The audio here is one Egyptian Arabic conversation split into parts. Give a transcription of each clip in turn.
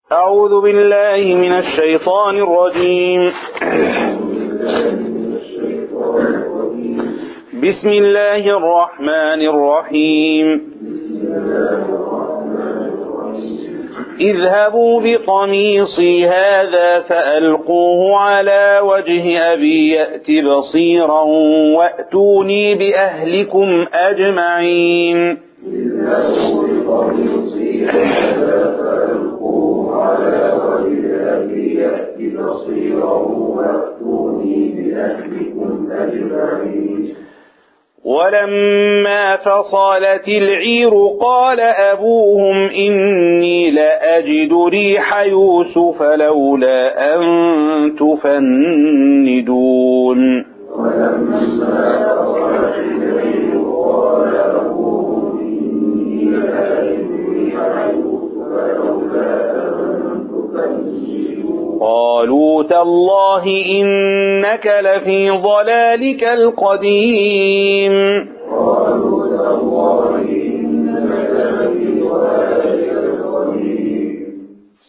أعوذ بالله من الشيطان الرجيم بسم الله الرحمن الرحيم اذهبوا بقميصي هذا فألقوه على وجه أبي يأت بصيرا وأتوني بأهلكم أجمعين اذهبوا بقميصي هذا فألقوه على وجه أبي يأت بصيرا وأتوني بأهلكم أجمعين ولما فصلت العير قال أبوهم إني لأجد ريح يوسف لولا أن تفندون ولما فصلت العير قال أبوهم إني لأجد ريح يوسف لولا أن تفندون قالوا تالله إنك لفي ضلالك القديم قالوا تالله إنك لفي ضلالك القديم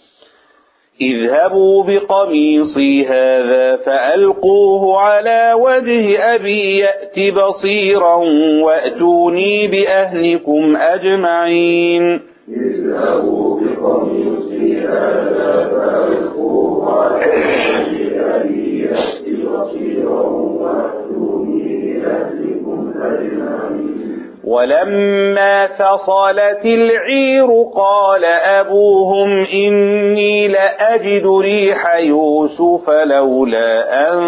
اذهبوا بقميصي هذا فألقوه على وجه أبي يأت بصيرا وأتوني بأهلكم أجمعين اذهبوا بقميصي هذا فألقوه على وجه أبي يأت بصيرا وأتوني بأهلكم أجمعين ولما فصلت العير قال أبوهم إني لأجد ريح يوسف لولا أن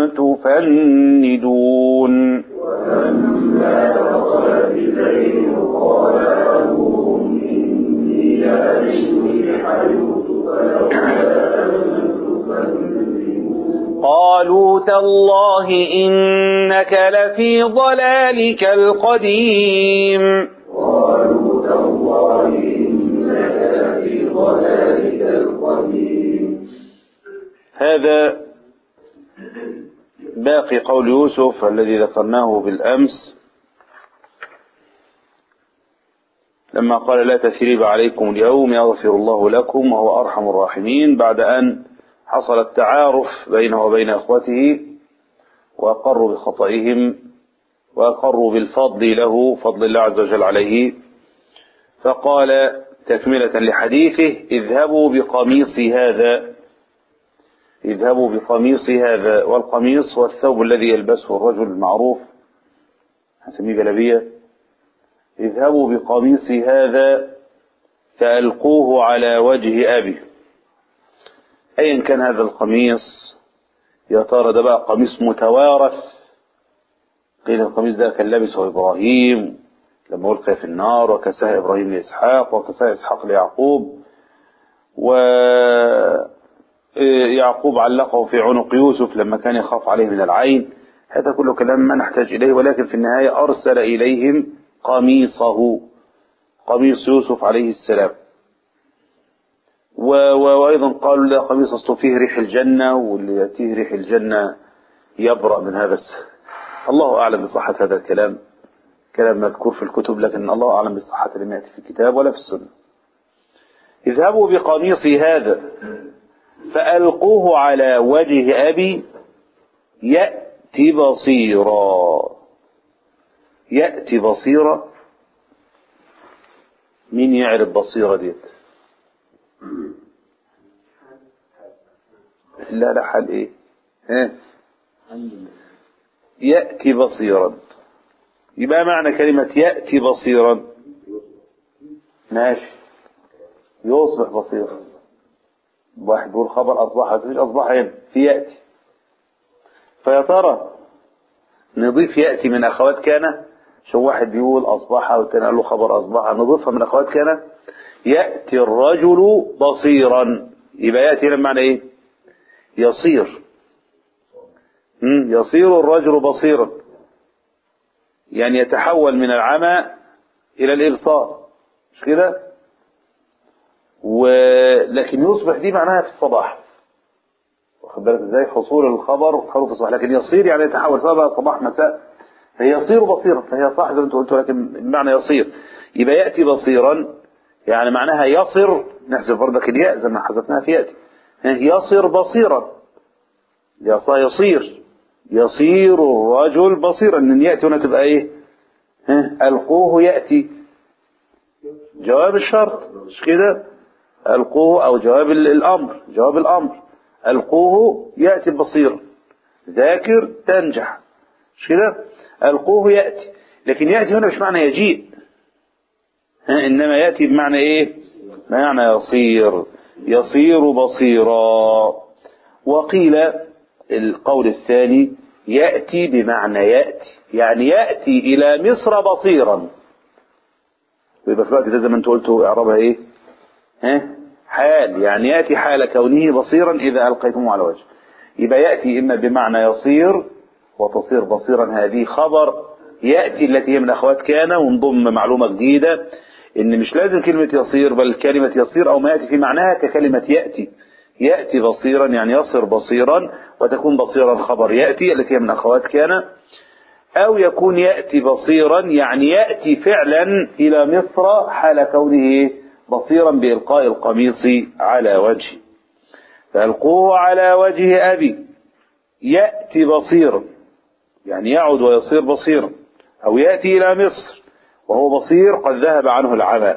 تفندون ولما فصلت العير قال أبوهم إني لأجد ريح يوسف لولا أن تفندون قالوا تالله إنك لفي ضلالك القديم قالوا تالله إنك لفي ضلالك القديم هذا باقي قول يوسف الذي ذكرناه بالأمس لما قال لا تثريب عليكم اليوم يغفر الله لكم وهو أرحم الراحمين بعد أن حصل التعارف بينه وبين أخوته وأقروا بخطئهم وأقروا بالفضل له فضل الله عز وجل عليه فقال تكملة لحديثه اذهبوا بقميصي هذا اذهبوا بقميصي هذا والقميص هو الثوب الذي يلبسه الرجل المعروف هنسميه جلبية اذهبوا بقميصي هذا فألقوه على وجه أبي أيا كان هذا القميص يا ترى ده بقى قميص متوارث قيل القميص ده كان لابسه إبراهيم لما ألقي في النار وكساه إبراهيم لإسحاق وكساه إسحاق ليعقوب و يعقوب علقه في عنق يوسف لما كان يخاف عليه من العين هذا كله كلام ما نحتاج إليه ولكن في النهاية أرسل إليهم قميصه قميص يوسف عليه السلام و... و... وأيضا قالوا لا قميص أصله فيه ريح الجنة واللي يأتيه ريح الجنة يبرأ من هذا الس... الله أعلم بصحة هذا الكلام كلام مذكور في الكتب لكن الله أعلم بصحة لم يأتي في الكتاب ولا في السنة اذهبوا بقميصي هذا فألقوه على وجه أبي يأتي بصيرا يأتي بصيرا مين يعرف بصيرة ديت لا لا حال ايه ها يأتي بصيرا يبقى معنى كلمة يأتي بصيرا ماشي يصبح بصيرا واحد بيقول خبر أصبح مفيش أصبح هنا في يأتي فيا ترى نضيف يأتي من أخوات كان شو واحد بيقول أصبح والتاني قال له خبر أصبح نضيفها من أخوات كان يأتي الرجل بصيرا يبقى يأتي هنا بمعنى إيه يصير مم، يصير الرجل بصيرا يعني يتحول من العمى إلى الإبصار مش كده ولكن يصبح دي معناها في الصباح واخد بالك ازاي حصول الخبر وحصوله في الصباح لكن يصير يعني يتحول سواء بقى صباح مساء فهي يصير بصيرا فهي صح زي ما انت قلت ولكن المعنى يصير يبقى يأتي بصيرا يعني معناها يصر نحذف بردك الياء زي ما حذفناها في يأتي يصر بصيرا يصير يصير الرجل بصيرا ان يأتي هنا تبقى ايه ها ألقوه يأتي جواب الشرط مش كده ألقوه أو جواب الأمر جواب الأمر ألقوه يأتي بصيرا ذاكر تنجح مش كده ألقوه يأتي لكن يأتي هنا مش معنى يجيء ها إنما يأتي بمعنى إيه معنى يصير يصير بصيرا وقيل القول الثاني يأتي بمعنى يأتي يعني يأتي إلى مصر بصيرا يبقى في الوقت ده زي ما انت قلتوا اعرابها ايه ها حال يعني يأتي حال كونه بصيرا إذا ألقيتموه على وجه يبقى يأتي إما بمعنى يصير وتصير بصيرا هذه خبر يأتي التي هي من أخوات كان ونضم معلومة جديدة إن مش لازم كلمة يصير بل كلمة يصير أو ما يأتي في معناها ككلمة يأتي يأتي بصيرا يعني يصير بصيرا وتكون بصيرا خبر يأتي التي هي من أخوات كان أو يكون يأتي بصيرا يعني يأتي فعلا إلى مصر حال كونه بصيرا بإلقاء القميص على وجهه فألقوه على وجه أبي يأتي بصيرا يعني يعود ويصير بصيرا أو يأتي إلى مصر وهو بصير قد ذهب عنه العمى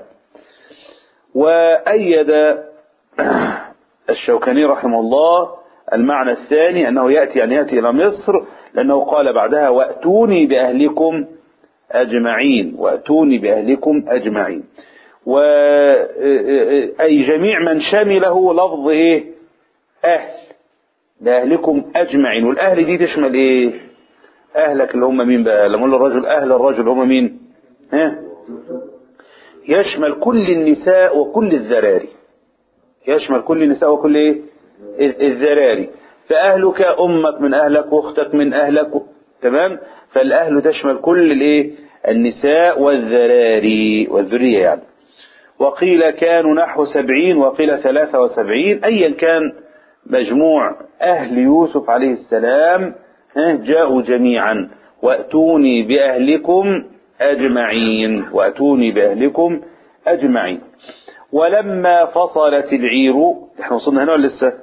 وأيد الشوكاني رحمه الله المعنى الثاني أنه يأتي يعني يأتي إلى مصر لأنه قال بعدها وأتوني بأهلكم أجمعين وأتوني بأهلكم أجمعين و أي جميع من شمله لفظ إيه أهل لأهلكم أجمعين والأهل دي تشمل إيه أهلك اللي هم مين بقى لما نقول الرجل أهل الرجل هم مين ها يشمل كل النساء وكل الذراري يشمل كل النساء وكل إيه الذراري فأهلك أمك من أهلك وأختك من أهلك تمام فالأهل تشمل كل الإيه النساء والذراري والذرية يعني وقيل كانوا نحو سبعين وقيل ثلاثة وسبعين أيا كان مجموع أهل يوسف عليه السلام جاءوا جميعا وأتوني بأهلكم أجمعين وأتوني بأهلكم أجمعين ولما فصلت العير احنا وصلنا هنا ولا لسه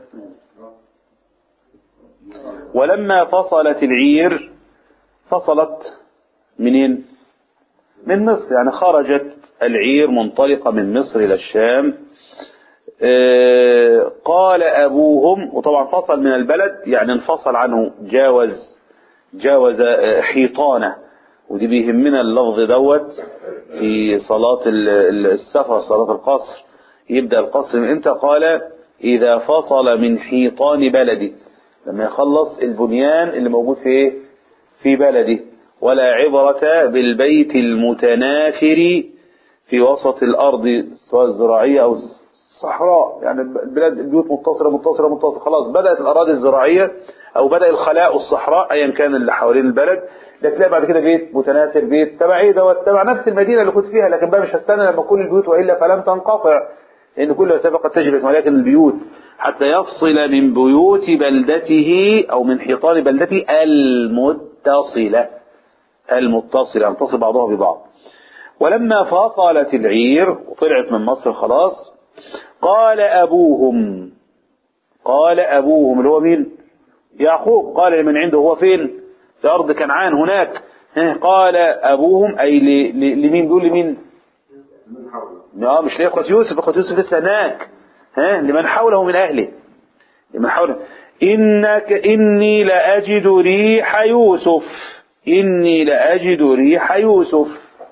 ولما فصلت العير فصلت منين من مصر يعني خرجت العير منطلقة من مصر إلى الشام اه قال أبوهم وطبعا فصل من البلد يعني انفصل عنه جاوز جاوز حيطانة ودي بيهمنا اللفظ دوت في صلاة السفر صلاة القصر يبدأ القصر من امتى قال إذا فصل من حيطان بلدي لما يخلص البنيان اللي موجود في ايه في بلده ولا عبرة بالبيت المتناثر في وسط الأرض سواء الزراعية أو الصحراء يعني البلاد البيوت متصلة متصلة متصلة خلاص بدأت الأراضي الزراعية أو بدأ الخلاء والصحراء أيا كان اللي حوالين البلد ده تلاقي بعد كده بيت متناثر بيت تبع ايه دوت تبع نفس المدينة اللي كنت فيها لكن بقى مش هستنى لما كل البيوت وإلا فلم تنقطع لأن كل سبقت تجربة ولكن البيوت حتى يفصل من بيوت بلدته أو من حيطان بلدته المتصلة المتصلة ينتصل بعضها ببعض ولما فصلت العير وطلعت من مصر خلاص قال أبوهم قال أبوهم اللي هو مين يعقوب قال لمن عنده هو فين في أرض كنعان هناك قال أبوهم أي لمين دول لمين اه مش لإخوة يوسف إخوة يوسف لسه هناك ها لمن حوله من أهله لمن حوله إنك إني لأجد ريح يوسف إني لأجد ريح يوسف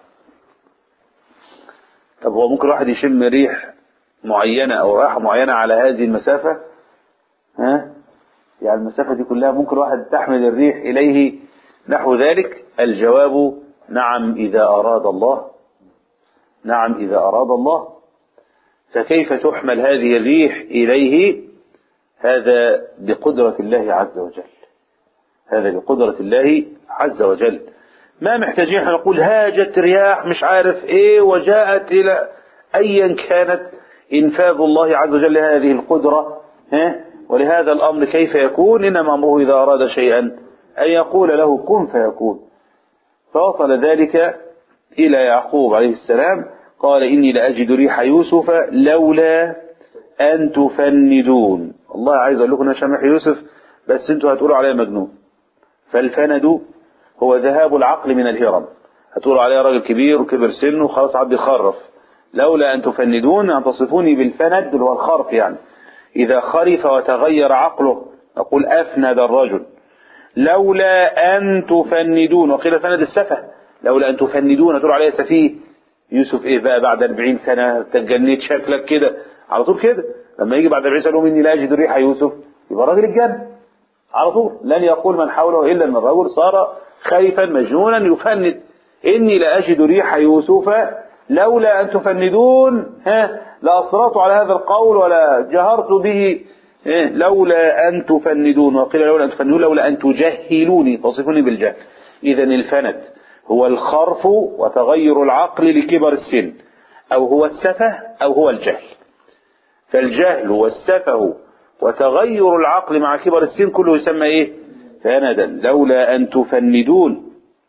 طب هو ممكن واحد يشم ريح معينة أو رائحة معينة على هذه المسافة ها يعني المسافة دي كلها ممكن واحد تحمل الريح إليه نحو ذلك الجواب نعم إذا أراد الله نعم إذا أراد الله فكيف تحمل هذه الريح إليه هذا بقدرة الله عز وجل هذا بقدرة الله عز وجل ما محتاجين احنا نقول هاجت رياح مش عارف ايه وجاءت الى ايا كانت انفاذ الله عز وجل هذه القدرة ها ولهذا الامر كيف يكون انما امره اذا اراد شيئا ان يقول له كن فيكون فوصل ذلك الى يعقوب عليه السلام قال إني لأجد ريح يوسف لولا أن تفندون الله عايز أقول لكم أنا شامح يوسف بس أنتوا هتقولوا عليه مجنون فالفند هو ذهاب العقل من الهرم هتقولوا عليه راجل كبير وكبر سنه وخلاص عاد يخرف لولا أن تفندون أن تصفوني بالفند اللي هو الخرف يعني إذا خرف وتغير عقله أقول أفند الرجل لولا أن تفندون وقيل فند السفه لولا أن تفندون تقولوا عليه سفيه يوسف إيه بقى بعد 40 سنة تجنيت شكلك كده على طول كده لما يجي بعد 40 سنة يقول إني لا أجد ريح يوسف يبقى راجل الجنة على طول لن يقول من حوله إلا أن الرجل صار خايفا مجنونا يفند إني لأجد ريح يوسف لولا أن تفندون ها لأصررت على هذا القول ولا جهرت به إيه؟ لولا أن تفندون وقيل لولا أن تفندون لولا أن تجهلوني تصفوني بالجهل إذا الفند هو الخرف وتغير العقل لكبر السن أو هو السفه أو هو الجهل فالجهل والسفه وتغير العقل مع كبر السن كله يسمى إيه فندا لولا أن تفندون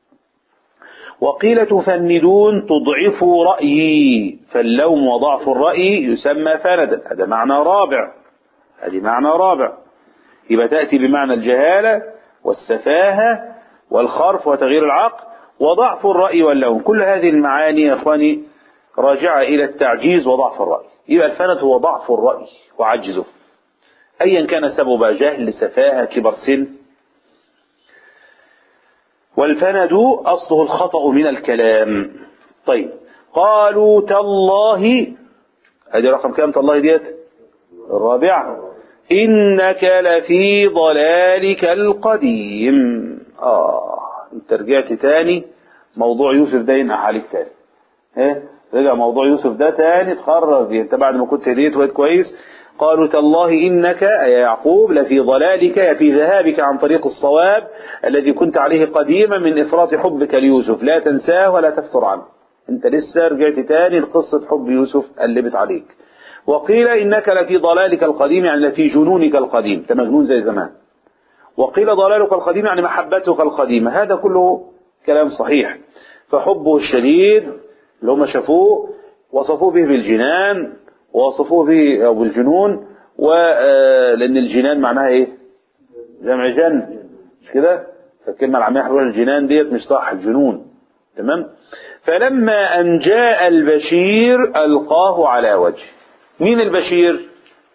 وقيل تفندون تضعفوا رأيي فاللوم وضعف الرأي يسمى فندا هذا معنى رابع هذه معنى رابع يبقى تأتي بمعنى الجهالة والسفاهة والخرف وتغيير العقل وضعف الرأي واللوم كل هذه المعاني يا أخواني راجعة إلى التعجيز وضعف الرأي يبقى الفند هو ضعف الرأي وعجزه أيا كان سبب جهل سفاهة كبر سن والفند أصله الخطأ من الكلام طيب قالوا تالله هذه رقم كام تالله ديت الرابعة إنك لفي ضلالك القديم آه انت رجعت تاني موضوع يوسف ده ينقح عليك تاني ها رجع موضوع يوسف ده تاني تخرج انت بعد ما كنت هديت وقت كويس قالوا تالله إنك يا يعقوب لفي ضلالك في ذهابك عن طريق الصواب الذي كنت عليه قديما من إفراط حبك ليوسف لا تنساه ولا تفتر عنه انت لسه رجعت تاني لقصة حب يوسف قلبت عليك وقيل إنك لفي ضلالك القديم يعني لفي جنونك القديم انت مجنون زي زمان وقيل ضلالك القديم يعني محبتك القديمة هذا كله كلام صحيح فحبه الشديد اللي هم شافوه وصفوه به بالجنان ووصفوه به أو بالجنون ولأن الجنان معناها إيه جمع جن مش كده فالكلمة العامية حلوة الجنان ديت مش صح الجنون تمام فلما أن جاء البشير ألقاه على وجه مين البشير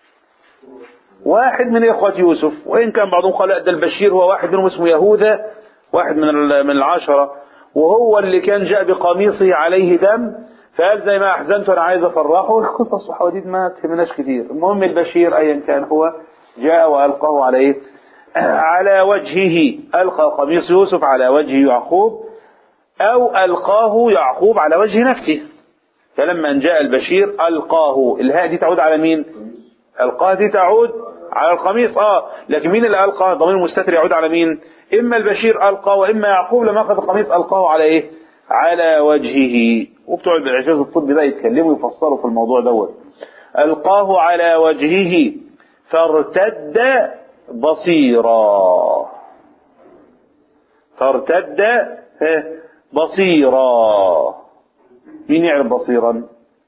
واحد من إخوة يوسف وإن كان بعضهم قال لا ده البشير هو واحد منهم اسمه يهوذا واحد من من العشرة وهو اللي كان جاء بقميصه عليه دم فقال زي ما أحزنت أنا عايز أفرحه القصص وحواديت ما تهمناش كتير المهم البشير أيا كان هو جاء وألقاه على إيه على وجهه ألقى قميص يوسف على وجه يعقوب أو ألقاه يعقوب على وجه نفسه فلما أن جاء البشير ألقاه الهاء دي تعود على مين ألقاه دي تعود على القميص آه لكن مين اللي ألقى ضمير مستتر يعود على مين إما البشير ألقى وإما يعقوب لما أخذ القميص ألقاه على إيه على وجهه وبتوع الإعجاز الطبي بقى يتكلموا يفصلوا في الموضوع دوت ألقاه على وجهه فارتد بصيرا فارتد بصيرا مين يعرف بصيرا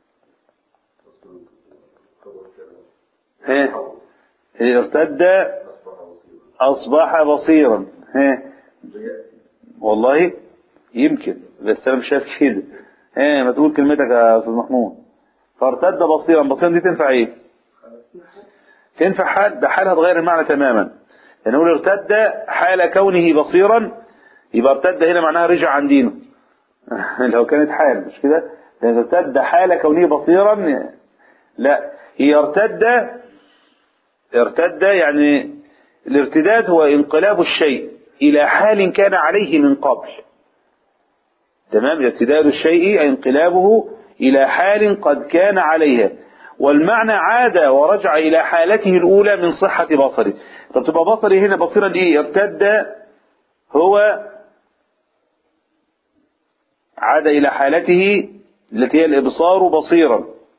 ها ارتد أصبح بصيرا ها والله يمكن بس أنا مش شايف كده ها ما تقول كلمتك يا أستاذ محمود فارتد بصيرا بصيرا دي تنفع ايه تنفع حال ده حالها تغير المعنى تماما نقول ارتد حال كونه بصيرا يبقى ارتد هنا معناها رجع عن دينه لو كانت حال مش كده لأن ارتد حال كونه بصيرا لا هي ارتد ارتد يعني الارتداد هو انقلاب الشيء إلى حال كان عليه من قبل تمام ارتداد الشيء أي انقلابه إلى حال قد كان عليها والمعنى عاد ورجع إلى حالته الأولى من صحة بصره طب تبقى بصري هنا بصيرا إيه ارتد هو عاد إلى حالته التي هي الإبصار بصيرا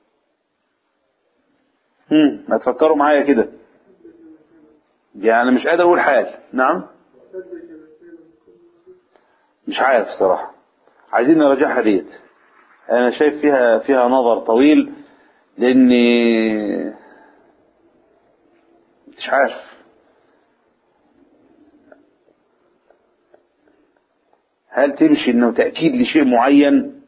هم ما تفكروا معايا كده يعني مش قادر أقول حال نعم مش عارف الصراحة عايزين نراجعها ديت أنا شايف فيها فيها نظر طويل لأني مش عارف هل تمشي انه تأكيد لشيء معين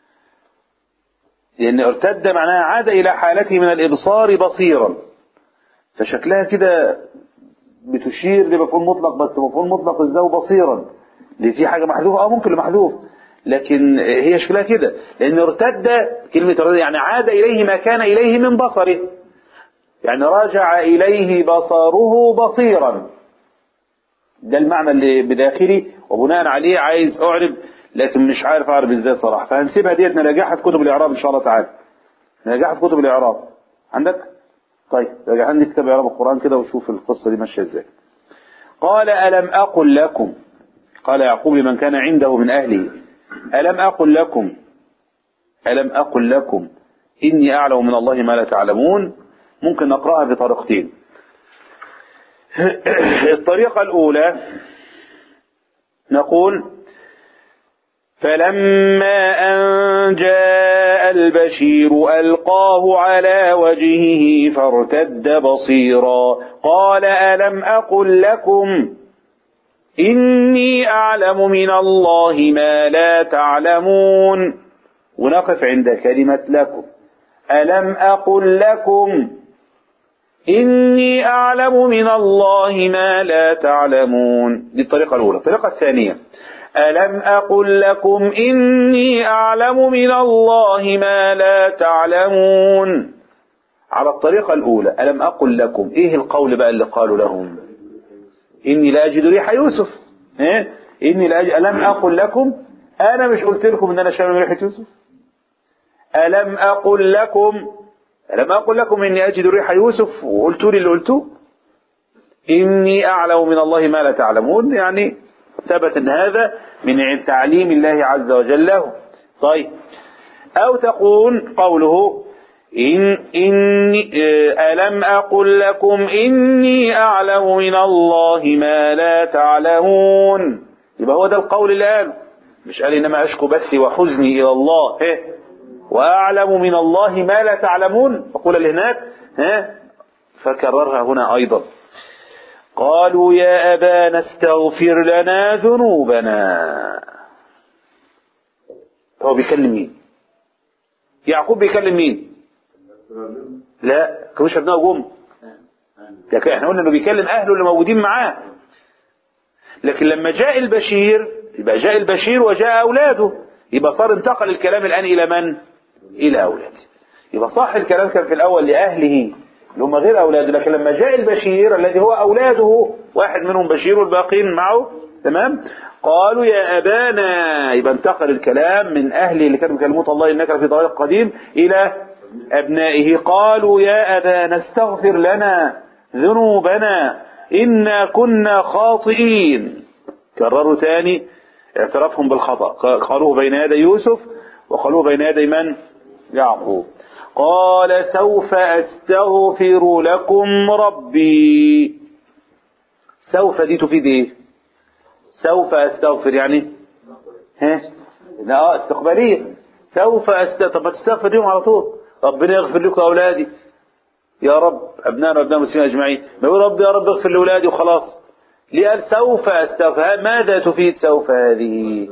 لأن ارتد معناها عاد إلى حالته من الإبصار بصيرا فشكلها كده بتشير لمفعول مطلق بس مفعول مطلق ازاي بصيرا اللي في حاجة محذوفة اه ممكن محذوف لكن هي شكلها كده لأن ارتد كلمة ارتد يعني عاد إليه ما كان إليه من بصره يعني رجع إليه بصره بصيرا ده المعنى اللي بداخلي وبناء عليه عايز أعرب لكن مش عارف أعرب إزاي صراحة فهنسيبها ديت نراجعها في كتب الإعراب إن شاء الله تعالى نراجعها في كتب الإعراب عندك؟ طيب راجع عندي كتاب إعراب القرآن كده وشوف القصة دي ماشية إزاي قال ألم أقل لكم قال يعقوب لمن كان عنده من أهله ألم أقل لكم ألم أقل لكم إني أعلم من الله ما لا تعلمون ممكن نقرأها بطريقتين الطريقة الأولى نقول فلما أن جاء البشير ألقاه على وجهه فارتد بصيرا قال ألم أقل لكم إني أعلم من الله ما لا تعلمون ونقف عند كلمة لكم ألم أقل لكم إني أعلم من الله ما لا تعلمون دي الطريقة الأولى الطريقة الثانية ألم أقل لكم إني أعلم من الله ما لا تعلمون على الطريقة الأولى ألم أقل لكم إيه القول بقى اللي قالوا لهم إني لا أجد ريح يوسف إيه؟ إني لا أجد ألم أقل لكم أنا مش قلت لكم إن أنا شامم ريحة يوسف ألم أقل لكم ألم أقل لكم إني أجد ريح يوسف وقلتوا لي اللي قلتوه إني أعلم من الله ما لا تعلمون يعني ثبت أن هذا من تعليم الله عز وجل له طيب أو تقول قوله إن إني ألم أقل لكم إني أعلم من الله ما لا تعلمون يبقى هو ده القول اللي قاله مش قال إنما أشكو بثي وحزني إلى الله إيه وأعلم من الله ما لا تعلمون فقول اللي هناك ها فكررها هنا أيضا قالوا يا أبانا استغفر لنا ذنوبنا هو بيكلم مين يعقوب بيكلم مين لا كانوش ابنائه جم لكن احنا قلنا انه بيكلم اهله اللي موجودين معاه لكن لما جاء البشير يبقى جاء البشير وجاء اولاده يبقى صار انتقل الكلام الان الى من الى اولاده يبقى صح الكلام كان في الاول لاهله اللي هم غير اولاده لكن لما جاء البشير الذي هو اولاده واحد منهم بشير والباقين معه تمام قالوا يا ابانا يبقى انتقل الكلام من اهله اللي كانوا بيكلمون الله انك في طريق قديم الى ابنائه قالوا يا ابانا استغفر لنا ذنوبنا انا كنا خاطئين كرروا ثاني اعترافهم بالخطأ قالوه بين يدي يوسف وقالوه بين يدي من يعقوب قال سوف أستغفر لكم ربي سوف دي تفيد ايه سوف أستغفر يعني ها لا استقبالية سوف أستغفر طب ما تستغفر لهم على طول ربنا يغفر لكم أولادي يا رب أبنائنا وأبناء المسلمين أجمعين ما يقول رب يا رب اغفر لأولادي وخلاص ليه قال سوف أستغفر ماذا تفيد سوف هذه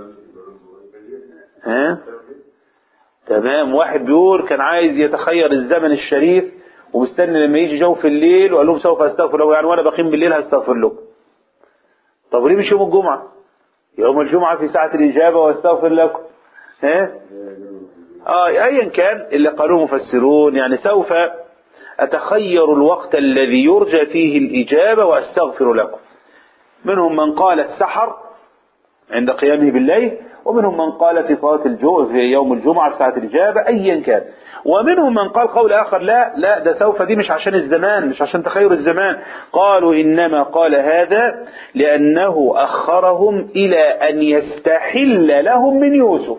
ها تمام واحد بيقول كان عايز يتخير الزمن الشريف ومستني لما يجي جوف الليل وقال لهم سوف استغفر له يعني وانا بقيم بالليل هستغفر لكم طب وليه مش يوم الجمعة يوم الجمعة في ساعة الإجابة واستغفر لكم ها آه أيا كان اللي قالوه مفسرون يعني سوف أتخير الوقت الذي يرجى فيه الإجابة وأستغفر لكم منهم من قال السحر عند قيامه بالليل ومنهم من قال في صلاة الجو في يوم الجمعة في ساعة الإجابة أيا كان ومنهم من قال قول آخر لا لا ده سوف دي مش عشان الزمان مش عشان تخير الزمان قالوا إنما قال هذا لأنه أخرهم إلى أن يستحل لهم من يوسف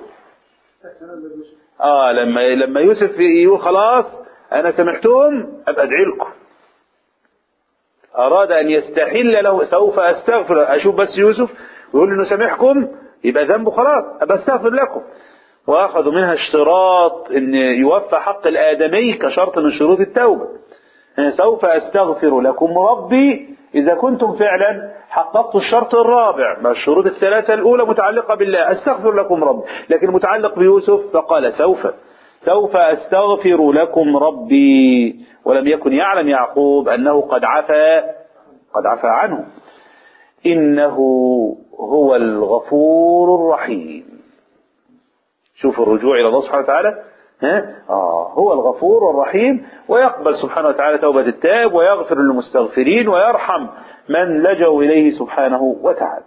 آه لما لما يوسف يقول خلاص أنا سمحتهم أبقى أدعي لكم أراد أن يستحل له سوف أستغفر أشوف بس يوسف ويقول له سامحكم يبقى ذنبه خلاص أبقى أستغفر لكم وأخذوا منها اشتراط أن يوفى حق الآدمي كشرط من شروط التوبة سوف أستغفر لكم ربي إذا كنتم فعلا حققتوا الشرط الرابع مع الشروط الثلاثة الأولى متعلقة بالله أستغفر لكم ربي لكن متعلق بيوسف فقال سوف سوف أستغفر لكم ربي ولم يكن يعلم يعقوب أنه قد عفا قد عفا عنه إنه هو الغفور الرحيم شوف الرجوع إلى الله سبحانه وتعالى ها؟ آه هو الغفور الرحيم ويقبل سبحانه وتعالى توبة التائب ويغفر للمستغفرين ويرحم من لجوا إليه سبحانه وتعالى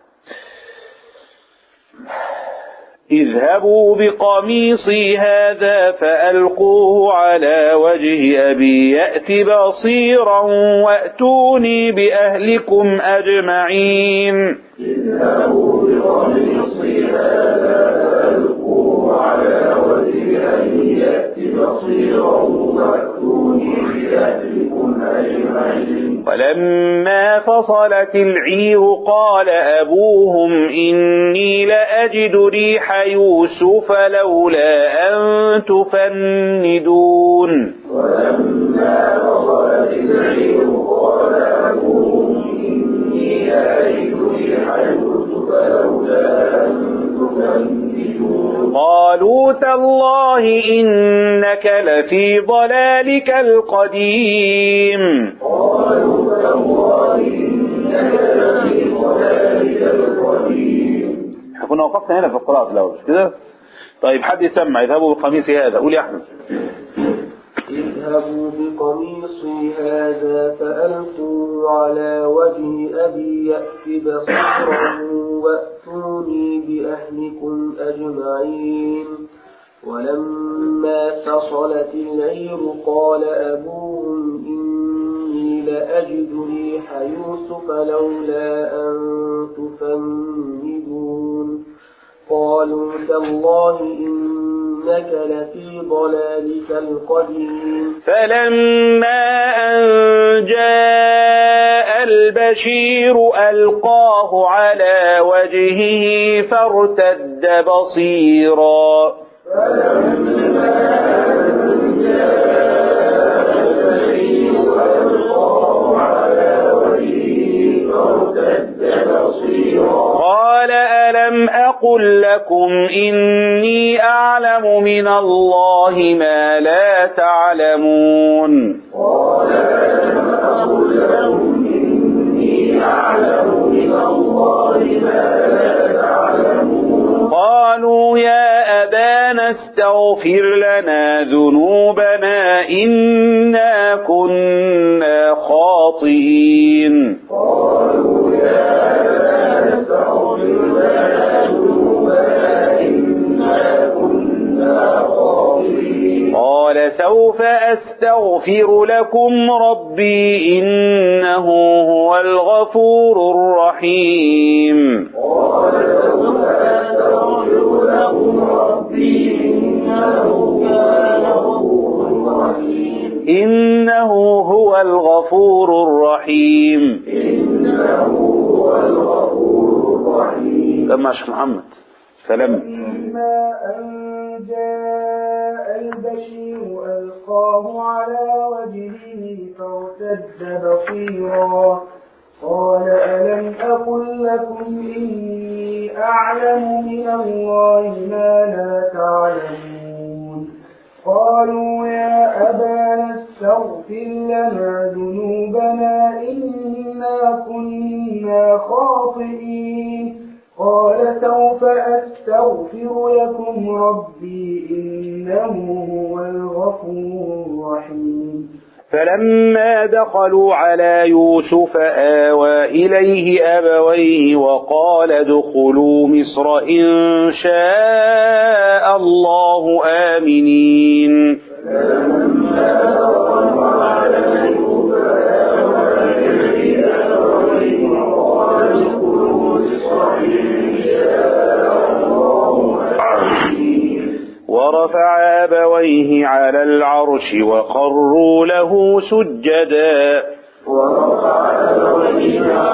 اذهبوا بقميصي هذا فألقوه على وجه أبي يأت بصيرا وأتوني بأهلكم أجمعين اذهبوا بقميصي هذا فألقوه على وجه أبي يأت بصيرا وأتوني بأهلكم أجمعين ولما فصلت العير قال أبوهم إني لأجد ريح يوسف لولا أن تفندون ولما فصلت العير قال أبوهم إني لأجد ريح يوسف لولا أن تفندون قالوا تالله إنك لفي ضلالك القديم قالوا تالله إنك لفي ضلالك القديم احنا كنا وقفنا هنا في القراءة الأول مش كده طيب حد يسمع اذهبوا بقميصي هذا قول يا أحمد اذهبوا بقميصي هذا فألقوا على وجه أبي يأت بصيرا وأتوني بأهلكم أجمعين ولما فصلت العير قال أبوهم إني لأجد ريح يوسف لولا أن تفندون قالوا تالله إنك لفي ضلالك القديم فلما أن جاء البشير ألقاه على وجهه فارتد بصيرا قال ألم أقل لكم إني أعلم من الله ما لا تعلمون قال ألم أقل لكم إني أعلم من الله ما لا تعلمون قالوا يا أبانا استغفر لنا ذنوبنا إنا كنا خاطئين قالوا يا أبانا استغفر لنا ذنوبنا إنا كنا خاطئين قال سوف أستغفر لكم ربي إنه هو الغفور الرحيم قال سوف أستغفر لكم ربي إنه كان غفورا رحيما إنه هو الغفور الرحيم إنه هو الغفور الرحيم لما شيخ محمد فلم فلما أن جاء البشير ألقاه على وجهه فارتد بصيرا قال ألم أقل لكم إني أعلم من الله ما لا تعلمون قالوا يا أبانا استغفر لنا ذنوبنا إنا كنا خاطئين قال سوف أستغفر لكم ربي إنه هو الغفور الرحيم فلما دخلوا على يوسف آوى إليه أبويه وقال ادخلوا مصر إن شاء الله آمنين ورفع أبويه على العرش وخروا له سجدا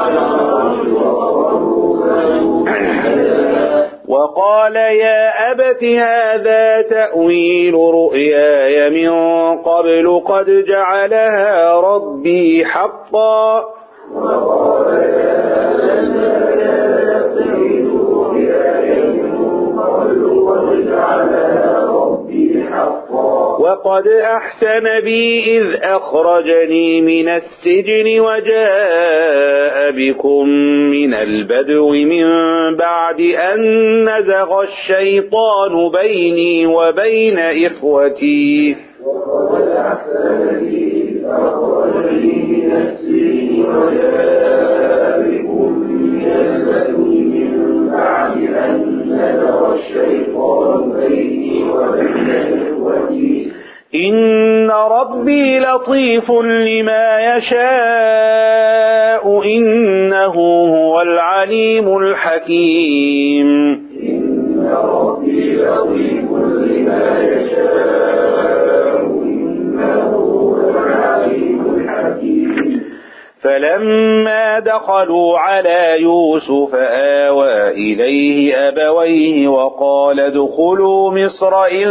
وقال يا أبت أبت هذا تأويل رؤياي من قبل قد جعلها ربي حقا وقال يا أبت تأويل رؤياي من قبل قد جعلها ربي حقا وقد أحسن بي إذ أخرجني من السجن وجاء بكم من البدو من بعد أن نزغ الشيطان بيني وبين إخوتي وقد أحسن بي أخرجني من السجن وجاء بكم من البدو من بعد أن نزغ الشيطان بيني وبين إخوتي إن ربي لطيف لما يشاء إنه هو العليم الحكيم إن ربي لطيف لما يشاء إنه هو العليم الحكيم فلما دخلوا على يوسف آوى إليه أبويه وقال ادخلوا مصر إن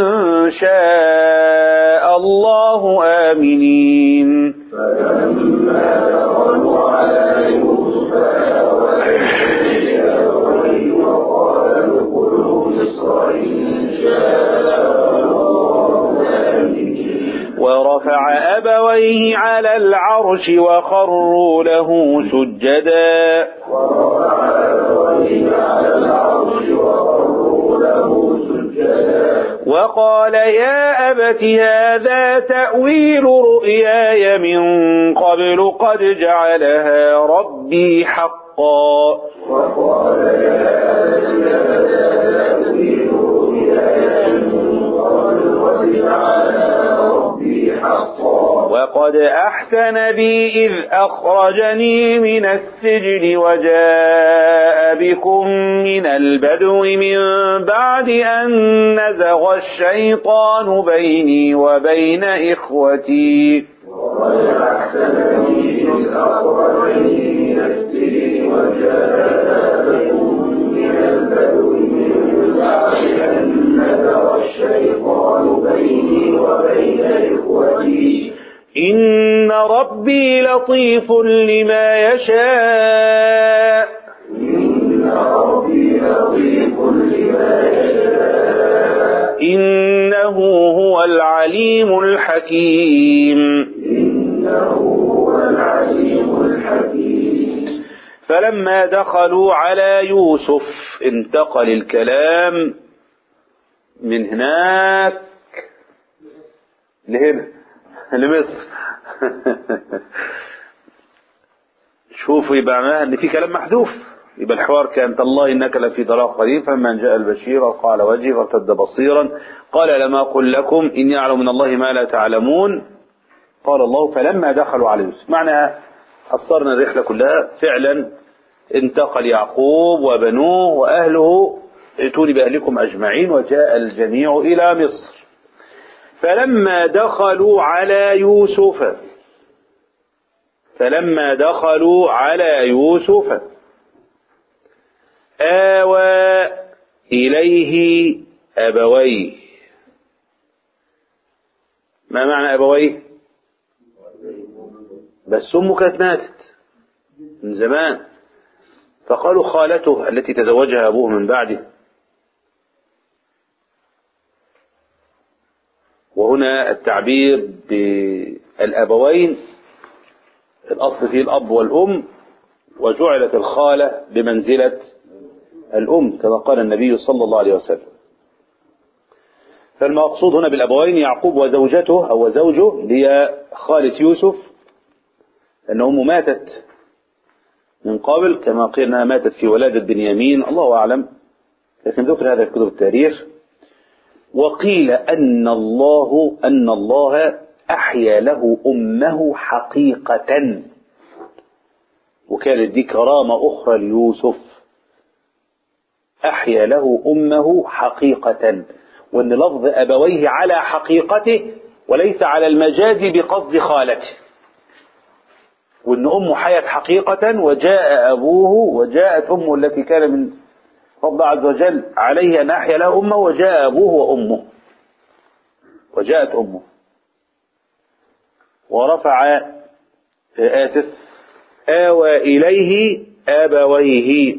شاء الله آمنين فلما دخلوا على يوسف آوى إليه أبويه وقال ادخلوا مصر إن شاء الله آمنين ورفع أبويه على العرش وخروا له سجدا ورفع أبويه على العرش وخروا له سجدا وقال يا أبت هذا تأويل رؤياي من قبل قد جعلها ربي حقا وقال يا أبت هذا تأويل رؤياي من قبل قد جعلها ربي حقا وقد أحسن بي إذ أخرجني من السجن وجاء بكم من البدو من بعد أن نزغ الشيطان بيني وبين إخوتي وقد أحسن بي إذ أخرجني من السجن وجاء بكم من البدو من بعد أن نزغ الشيطان بيني وبين إخوتي إن ربي لطيف لما يشاء إن ربي لطيف لما يشاء إنه هو العليم الحكيم إنه هو العليم الحكيم فلما دخلوا على يوسف انتقل الكلام من هناك لهنا لمصر شوفوا يبقى معناها ان في كلام محذوف يبقى الحوار كان تالله انك لفي ضلال قديم فمن جاء البشير قال وجهي فارتد بصيرا قال لما اقول لكم اني اعلم من الله ما لا تعلمون قال الله فلما دخلوا على يوسف معنى قصرنا الرحله كلها فعلا انتقل يعقوب وبنوه واهله ائتوني باهلكم اجمعين وجاء الجميع الى مصر فلما دخلوا على يوسف فلما دخلوا على يوسف آوى إليه أبويه ما معنى أبويه بس أمه كانت ماتت من زمان فقالوا خالته التي تزوجها أبوه من بعده وهنا التعبير بالأبوين الأصل فيه الأب والأم وجعلت الخالة بمنزلة الأم كما قال النبي صلى الله عليه وسلم فالمقصود هنا بالأبوين يعقوب وزوجته أو زوجه هي خالة يوسف أن أمه ماتت من قبل كما قيل أنها ماتت في ولادة بنيامين الله أعلم لكن ذكر هذا في كتب التاريخ وقيل أن الله أن الله أحيا له أمه حقيقة وكانت دي كرامة أخرى ليوسف أحيا له أمه حقيقة وأن لفظ أبويه على حقيقته وليس على المجاز بقصد خالته وأن أمه حيت حقيقة وجاء أبوه وجاءت أمه التي كان من رب عز وجل عليه أن أحيا له أمه وجاء أبوه وأمه وجاءت أمه ورفع آسف آوى إليه أبويه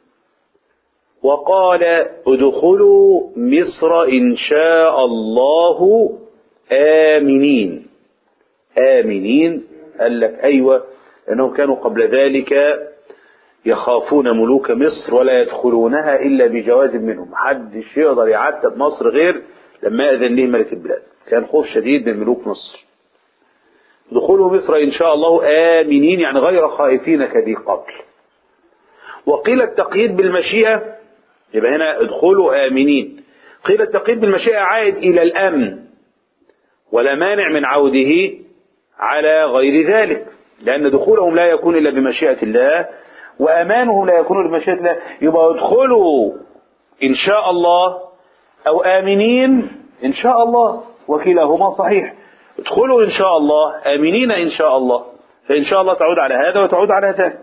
وقال ادخلوا مصر إن شاء الله آمنين آمنين قال لك أيوة أنهم كانوا قبل ذلك يخافون ملوك مصر ولا يدخلونها إلا بجواز منهم محدش يقدر يعتب مصر غير لما يأذن له ملك البلاد كان خوف شديد من ملوك مصر دخولوا مصر إن شاء الله آمنين يعني غير خائفين كذي قبل وقيل التقييد بالمشيئة يبقى هنا ادخلوا آمنين قيل التقييد بالمشيئة عائد إلى الأمن ولا مانع من عوده على غير ذلك لأن دخولهم لا يكون إلا بمشيئة الله وأمانهم لا يكون إلا بمشيئة الله يبقى ادخلوا إن شاء الله أو آمنين إن شاء الله وكلاهما صحيح ادخلوا إن شاء الله آمنين إن شاء الله فإن شاء الله تعود على هذا وتعود على ذاك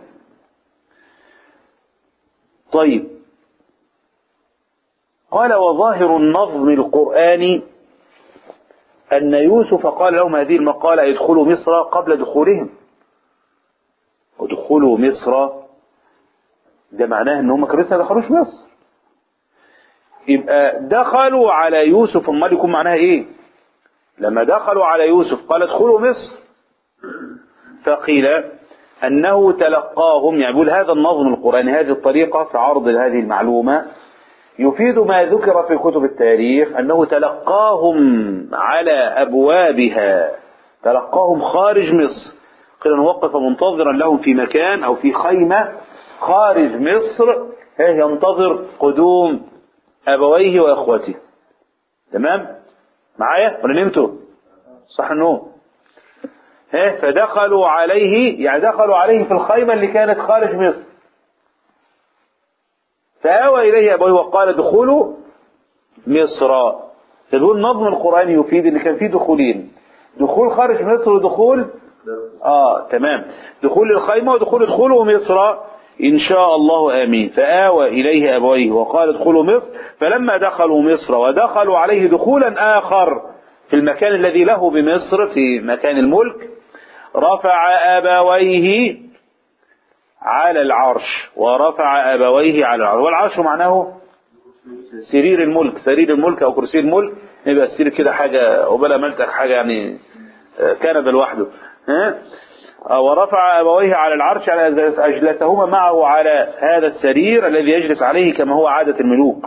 طيب قال وظاهر النظم القرآني أن يوسف قال لهم هذه المقالة يدخلوا مصر قبل دخولهم ودخولوا مصر ده معناه ان هم كانوا لسه ما دخلوش مصر يبقى دخلوا على يوسف امال يكون معناها ايه لما دخلوا على يوسف قال ادخلوا مصر فقيل انه تلقاهم يعني يقول هذا النظم القراني هذه الطريقه في عرض هذه المعلومه يفيد ما ذكر في كتب التاريخ انه تلقاهم على ابوابها تلقاهم خارج مصر قيل نوقف منتظرا لهم في مكان او في خيمه خارج مصر ينتظر قدوم ابويه واخوته تمام معايا ولا نمتوا صح النوم ها فدخلوا عليه يعني دخلوا عليه في الخيمه اللي كانت خارج مصر فآوى إليه أبويه وقال دخولوا مصر فدول النظم القرآني يفيد إن كان فيه دخولين دخول خارج مصر ودخول آه تمام دخول الخيمة ودخول ادخلوا مصر إن شاء الله آمين فآوى إليه أبويه وقال ادخلوا مصر فلما دخلوا مصر ودخلوا عليه دخولا آخر في المكان الذي له بمصر في مكان الملك رفع أبويه على العرش ورفع أبويه على العرش والعرش معناه سرير الملك سرير الملك أو كرسي الملك يبقى السرير كده حاجة وبلا ملتك حاجة يعني كنبة لوحده ها ورفع أبويه على العرش على أجلسهما معه على هذا السرير الذي يجلس عليه كما هو عادة الملوك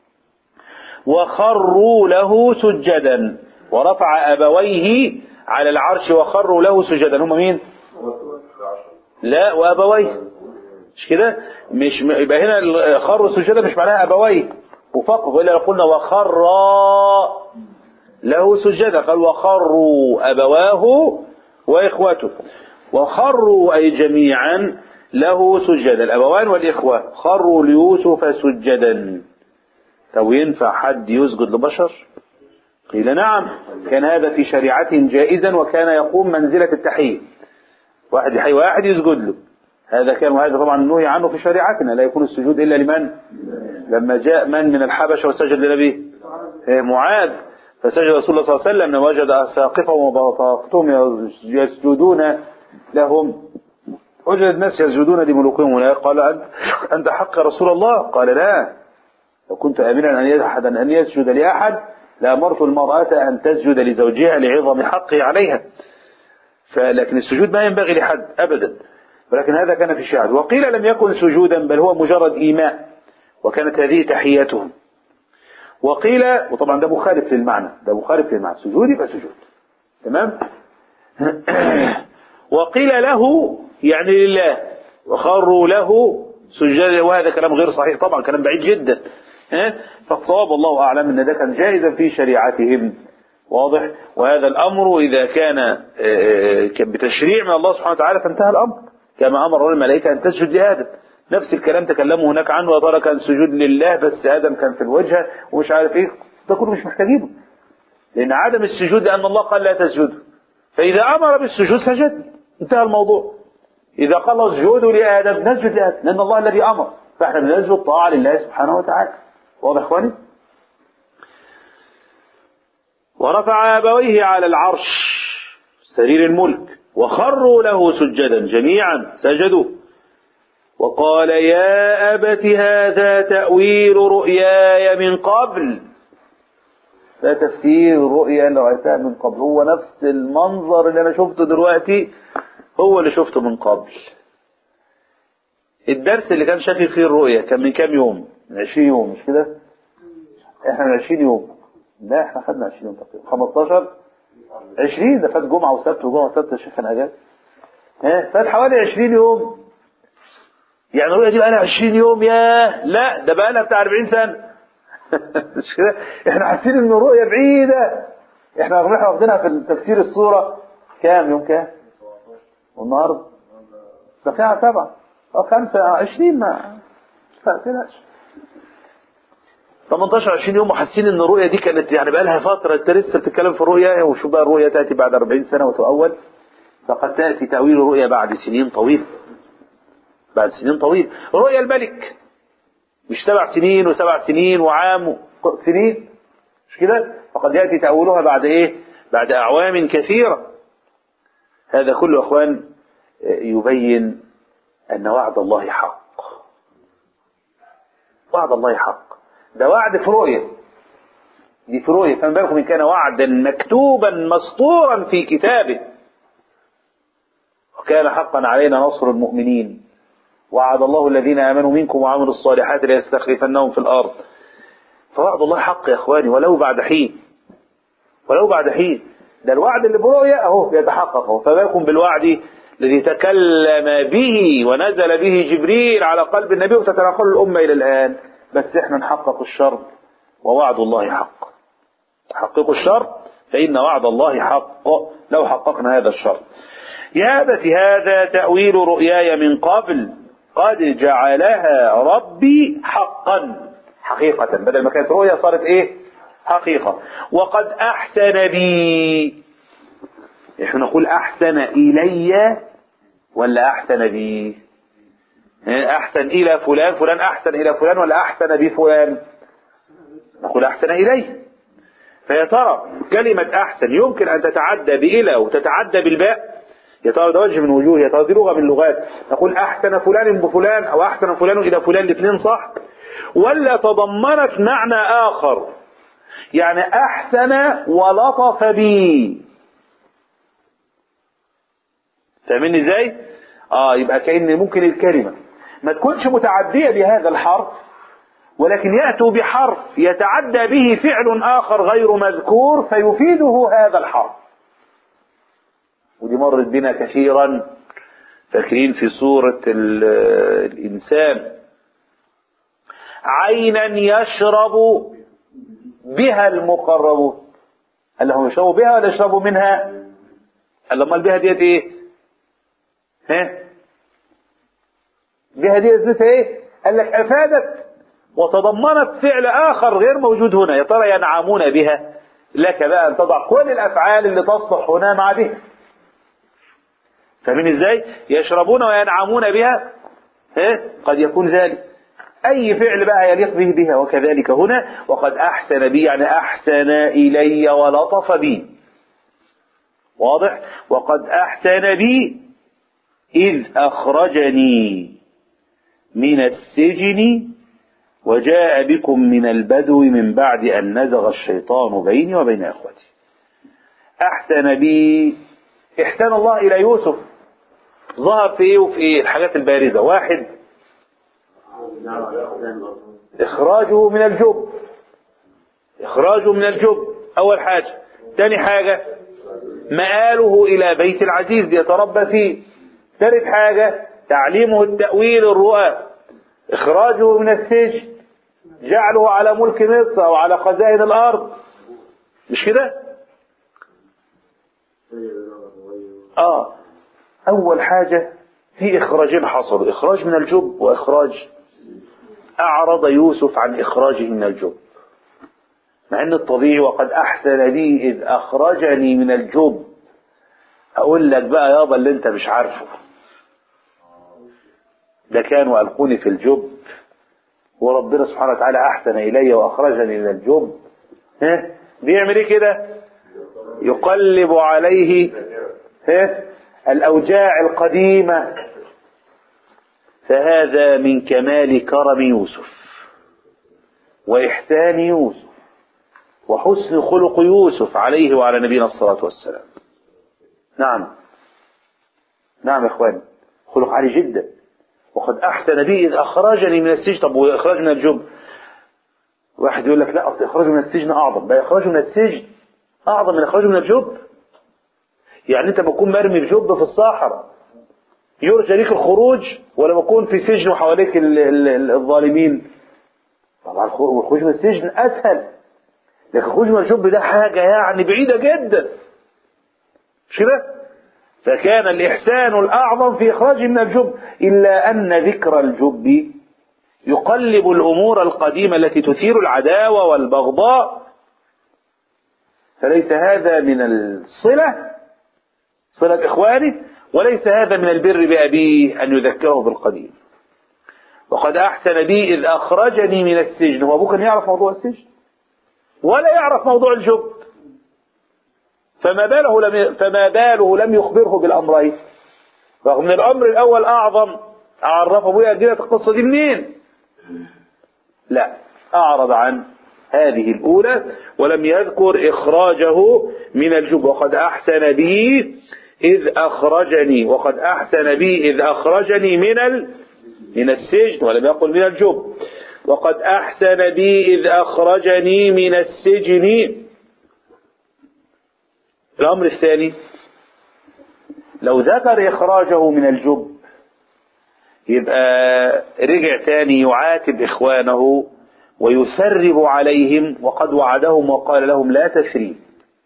وخروا له سجدا ورفع أبويه على العرش وخروا له سجدا هم مين لا وأبويه مش كده مش يبقى هنا خروا سجدا مش معناها أبويه وفقط وإلا قلنا وخرا له سجدا قال وخروا أبواه وإخوته وخروا أي جميعا له سجدا الأبوان والإخوة خروا ليوسف سجدا طب ينفع حد يسجد لبشر قيل نعم كان هذا في شريعتهم جائزا وكان يقوم منزلة التحية واحد يحيي واحد يسجد له هذا كان وهذا طبعا نهي عنه في شريعتنا لا يكون السجود إلا لمن لما جاء من من الحبشة وسجد لنبيه معاذ فسجد رسول الله صلى الله عليه وسلم لما وجد ساقفهم وبطاقتهم يسجدون لهم وجد الناس يسجدون لملوكهم قال أنت حق يا رسول الله قال لا لو كنت آمنا أن أحد أن يسجد لأحد لأمرت المرأة أن تسجد لزوجها لعظم حقه عليها فلكن السجود ما ينبغي لحد أبدا ولكن هذا كان في الشعر وقيل لم يكن سجودا بل هو مجرد إيماء وكانت هذه تحياتهم وقيل وطبعا ده مخالف للمعنى ده مخالف للمعنى سجود يبقى سجود تمام وقيل له يعني لله وخروا له سجدا وهذا كلام غير صحيح طبعا كلام بعيد جدا فالصواب الله أعلم أن ده كان جائزا في شريعتهم واضح وهذا الأمر إذا كان بتشريع من الله سبحانه وتعالى فانتهى الأمر كما أمر الملائكة أن تسجد لآدم نفس الكلام تكلموا هناك عنه يا ترى كان سجود لله بس آدم كان في الوجهة ومش عارف إيه ده كله مش محتاجينه لأن عدم السجود لأن الله قال لا تسجدوا فإذا أمر بالسجود سجد انتهى الموضوع إذا قال اسجدوا لآدم نسجد لآدم لأن الله الذي أمر فاحنا بنسجد طاعة لله سبحانه وتعالى واضح يا اخواني ورفع أبويه على العرش سرير الملك وخروا له سجدا جميعا سجدوا وقال يا أبت هذا تأويل رؤياي من قبل ده تفسير الرؤيا اللي رأيتها من قبل هو نفس المنظر اللي أنا شفته دلوقتي هو اللي شفته من قبل الدرس اللي كان شاكك فيه الرؤيا كان من كام يوم من 20 يوم مش كده احنا من 20 يوم لا احنا خدنا 20 يوم تقريبا 15 20 ده فات جمعة وسبت وجمعة وسبت الشيخ كان اجازة ها فات حوالي 20 يوم يعني الرؤيا دي بقى لها 20 يوم ياه لا ده بقى لها بتاع 40 سنة مش كده احنا حاسين ان الرؤيا بعيدة احنا احنا واخدينها في تفسير الصورة كام يوم كام والنهارده ده فيها سبعة اه خمسة عشرين ما تقلقش 18 20 يوم وحاسين ان الرؤيا دي كانت يعني بقى لها فتره انت لسه بتتكلم في الرؤيا وشو بقى الرؤيا تاتي بعد 40 سنه وتؤول فقد تاتي تاويل الرؤيا بعد سنين طويله بعد سنين طويله رؤيا الملك مش سبع سنين وسبع سنين وعام و... سنين مش كده فقد ياتي تاويلها بعد ايه بعد اعوام كثيره هذا كله اخوان يبين ان وعد الله حق وعد الله حق ده وعد في رؤية دي في رؤية فما بالكم إن كان وعدا مكتوبا مسطورا في كتابه وكان حقا علينا نصر المؤمنين وعد الله الذين آمنوا منكم وعملوا الصالحات ليستخلفنهم في الأرض فوعد الله حق يا إخواني ولو بعد حين ولو بعد حين ده الوعد اللي برؤية أهو يتحقق أهو فما بالكم بالوعد الذي تكلم به ونزل به جبريل على قلب النبي وتتناقل الأمة إلى الآن بس احنا نحقق الشرط ووعد الله حق حققوا الشرط فإن وعد الله حق لو حققنا هذا الشرط يا أبت هذا تأويل رؤياي من قبل قد جعلها ربي حقا حقيقة بدل ما كانت رؤيا صارت ايه حقيقة وقد أحسن بي نحن نقول أحسن إلي ولا أحسن بي أحسن إلى فلان فلان أحسن إلى فلان ولا أحسن بفلان نقول أحسن إليه فيا ترى كلمة أحسن يمكن أن تتعدى بإلى وتتعدى بالباء يا ترى ده وجه من وجوه يا ترى دي لغة من اللغات نقول أحسن فلان بفلان أو أحسن فلان إلى فلان الاثنين صح ولا تضمنت معنى آخر يعني أحسن ولطف بي فاهمين ازاي؟ اه يبقى كأن ممكن الكلمة ما تكونش متعدية بهذا الحرف ولكن يأتوا بحرف يتعدى به فعل آخر غير مذكور فيفيده هذا الحرف ودي مرت بنا كثيرا فاكرين في سورة الإنسان عينا يشرب بها المقربون قال لهم يشربوا بها ولا يشربوا منها قال لهم بها ديت ايه ها بها دي ازمتها ايه قال لك افادت وتضمنت فعل اخر غير موجود هنا يا ترى ينعمون بها لك بقى ان تضع كل الافعال اللي تصلح هنا مع بها فاهمين ازاي يشربون وينعمون بها ها قد يكون ذلك اي فعل بقى يليق به بها وكذلك هنا وقد احسن بي يعني احسن الي ولطف بي واضح وقد احسن بي اذ اخرجني من السجن وجاء بكم من البدو من بعد أن نزغ الشيطان بيني وبين أخوتي أحسن بي إحسان الله إلى يوسف ظهر في إيه وفي إيه الحاجات البارزة واحد إخراجه من الجب إخراجه من الجب أول حاجة ثاني حاجة مآله إلى بيت العزيز ليتربى فيه ثالث حاجة تعليمه التأويل الرؤى إخراجه من السجن جعله على ملك مصر أو على خزائن الأرض مش كده؟ آه أول حاجة في إخراجين حصلوا إخراج من الجب وإخراج أعرض يوسف عن إخراجه من الجب مع أن الطبيعي وقد أحسن بي إذ أخرجني من الجب أقول لك بقى يابا اللي أنت مش عارفه ده كانوا ألقوني في الجب وربنا سبحانه وتعالى أحسن إلي وأخرجني من الجب ها بيعمل إيه كده يقلب عليه ها الأوجاع القديمة فهذا من كمال كرم يوسف وإحسان يوسف وحسن خلق يوسف عليه وعلى نبينا الصلاة والسلام نعم نعم يا إخواني خلق عالي جدا وقد أحسن بي إذ أخرجني من السجن طب وإخراج من الجب واحد يقول لك لا أصل إخراجه من السجن أعظم بقى إخراجه من السجن أعظم من إخراجه من الجب يعني أنت بكون مرمي بجب في الصحراء يرجى ليك الخروج ولا بكون في سجن وحواليك ال- ال- ال- الظالمين طبعا الخروج من السجن أسهل لكن الخروج من الجب ده حاجة يعني بعيدة جدا مش كده؟ فكان الإحسان الأعظم في إخراجه من الجب إلا أن ذكر الجب يقلب الأمور القديمة التي تثير العداوة والبغضاء فليس هذا من الصلة صلة إخوانه وليس هذا من البر بأبيه أن يذكره بالقديم وقد أحسن بي إذ أخرجني من السجن هو أبوه كان يعرف موضوع السجن ولا يعرف موضوع الجب فما باله لم فما باله لم يخبره بالأمرين رغم ان الأمر الأول أعظم عرف أبويا جيت القصة دي منين لا أعرض عن هذه الأولى ولم يذكر إخراجه من الجب وقد أحسن بي إذ أخرجني وقد أحسن بي إذ أخرجني من ال من السجن ولم يقل من الجب وقد أحسن بي إذ أخرجني من السجن الأمر الثاني لو ذكر إخراجه من الجب يبقى رجع تاني يعاتب إخوانه ويثرب عليهم وقد وعدهم وقال لهم لا تثريب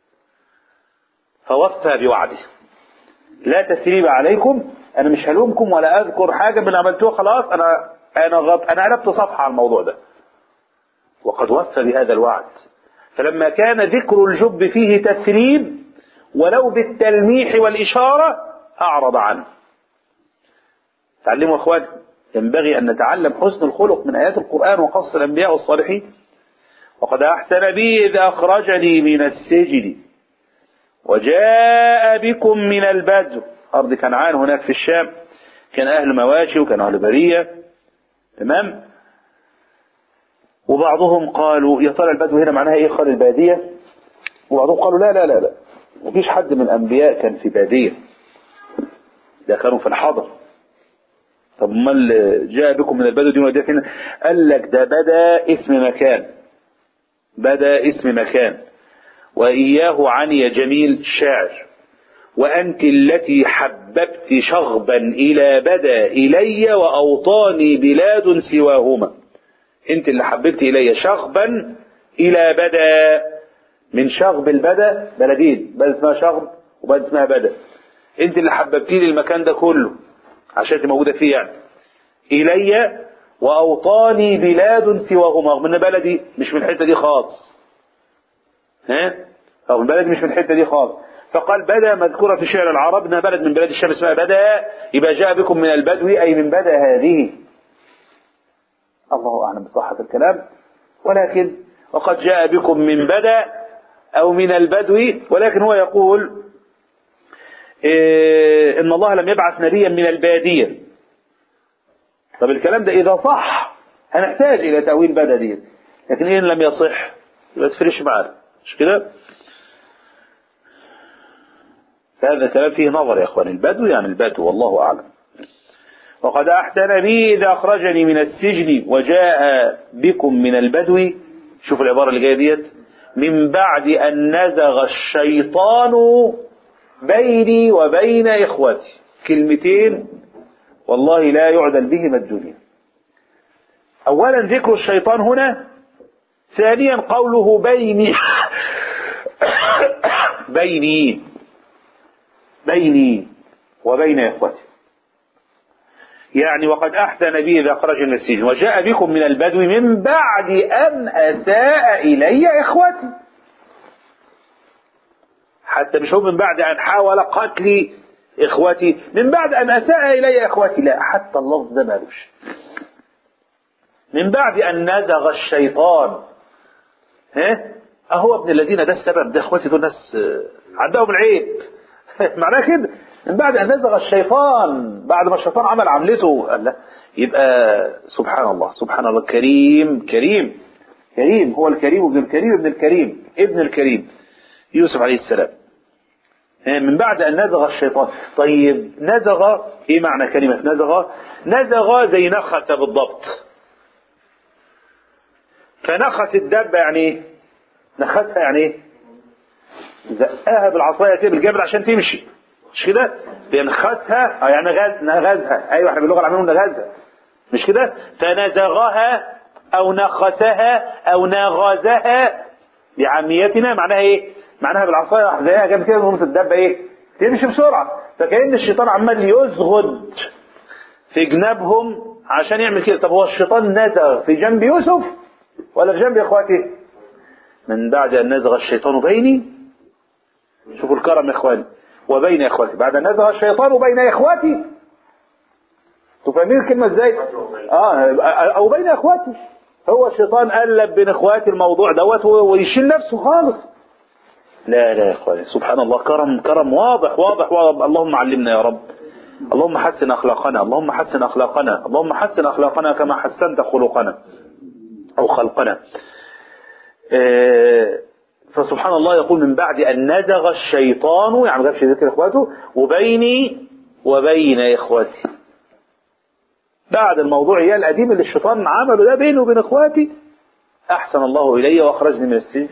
فوفى بوعده لا تثريب عليكم أنا مش هلومكم ولا أذكر حاجة من عملتوها خلاص أنا أنا غط أنا قلبت صفحة على الموضوع ده وقد وفى بهذا الوعد فلما كان ذكر الجب فيه تثريب ولو بالتلميح والإشارة أعرض عنه تعلموا أخواني ينبغي أن نتعلم حسن الخلق من آيات القرآن وقصص الأنبياء والصالحين وقد أحسن بي إذ أخرجني من السجن وجاء بكم من البدو أرض كنعان هناك في الشام كان أهل مواشي وكان أهل برية تمام وبعضهم قالوا يا ترى البدو هنا معناها إيه خال البادية وبعضهم قالوا لا لا لا لا مفيش حد من الأنبياء كان في بادية ده كانوا في الحضر طب امال جاء بكم من البدو دي ودي فين قال لك ده بدا اسم مكان بدا اسم مكان وإياه عني جميل شاعر وأنت التي حببت شغبا إلى بدا إلي وأوطاني بلاد سواهما أنت اللي حببت إلي شغبا إلى بدا من شغب البدا بلدين بلد اسمها شغب وبلد اسمها بدا أنت اللي حببتي لي المكان ده كله عشان تبقى موجودة فيه يعني إلي وأوطاني بلاد سواهما رغم إن بلدي مش من الحتة دي خالص ها رغم بلدي مش من الحتة دي خالص فقال بدا مذكورة في شعر العرب انها بلد من بلاد الشام اسمها بدا يبقى جاء بكم من البدو أي من بدا هذه الله أعلم بصحة الكلام ولكن وقد جاء بكم من بدا أو من البدو ولكن هو يقول إيه إن الله لم يبعث نبيا من البادية طب الكلام ده إذا صح هنحتاج إلى تأويل بدا دي لكن إن لم يصح يبقى تفرش معنا مش كده فهذا كلام فيه نظر يا أخوان البدو يعني البدو والله أعلم وقد أحسن بي إذا أخرجني من السجن وجاء بكم من البدو شوف العبارة اللي جاية ديت من بعد أن نزغ الشيطان بيني وبين إخوتي كلمتين والله لا يعدل بهما الدنيا أولا ذكر الشيطان هنا ثانيا قوله بيني بيني بيني وبين إخوتي يعني وقد أحسن بي إذا خرج من السجن وجاء بكم من البدو من بعد أن أساء إلي إخوتي حتى مش هو من بعد أن حاول قتل إخوتي من بعد أن أساء إلي إخوتي لا حتى اللفظ ده مالوش من بعد أن نزغ الشيطان ها أهو ابن الذين ده السبب ده اخواتي دول ناس آه، عندهم العيب معناه كده من بعد أن نزغ الشيطان بعد ما الشيطان عمل عملته قال لا يبقى سبحان الله سبحان الله كريم كريم كريم هو الكريم ابن الكريم ابن الكريم ابن الكريم يوسف عليه السلام من بعد أن نزغ الشيطان طيب نزغ إيه معنى كلمة نزغ نزغ زي نخس بالضبط فنخس الدابة يعني ايه نخسها يعني ايه زقها بالعصاية كده بالجبل عشان تمشي مش كده بينخسها اه يعني غاز نغزها ايوه احنا باللغة العامية نغزها مش كده فنزغها او نخسها او نغزها بعاميتنا معناها ايه معناها بالعصاية زيها جنب كده نقوم الدابة ايه تمشي بسرعة فكأن الشيطان عمال يزغد في جنابهم عشان يعمل كده طب هو الشيطان نزغ في جنب يوسف ولا في جنب اخواتي من بعد ان نزغ الشيطان بيني شوفوا الكرم يا اخواني وبين اخواتي بعد ان نزغ الشيطان بين اخواتي انتوا فاهمين الكلمه ازاي اه او بين اخواتي هو الشيطان قلب بين اخواتي الموضوع دوت ويشيل نفسه خالص لا لا يا اخواني سبحان الله كرم كرم واضح واضح واضح اللهم علمنا يا رب اللهم حسن اخلاقنا اللهم حسن اخلاقنا اللهم حسن اخلاقنا كما حسنت خلقنا او خلقنا آه، فسبحان الله يقول من بعد ان نزغ الشيطان يعني ما جابش ذكر اخواته وبيني وبين اخوتي بعد الموضوع يا القديم اللي الشيطان عمله ده بيني وبين اخواتي احسن الله الي واخرجني من السجن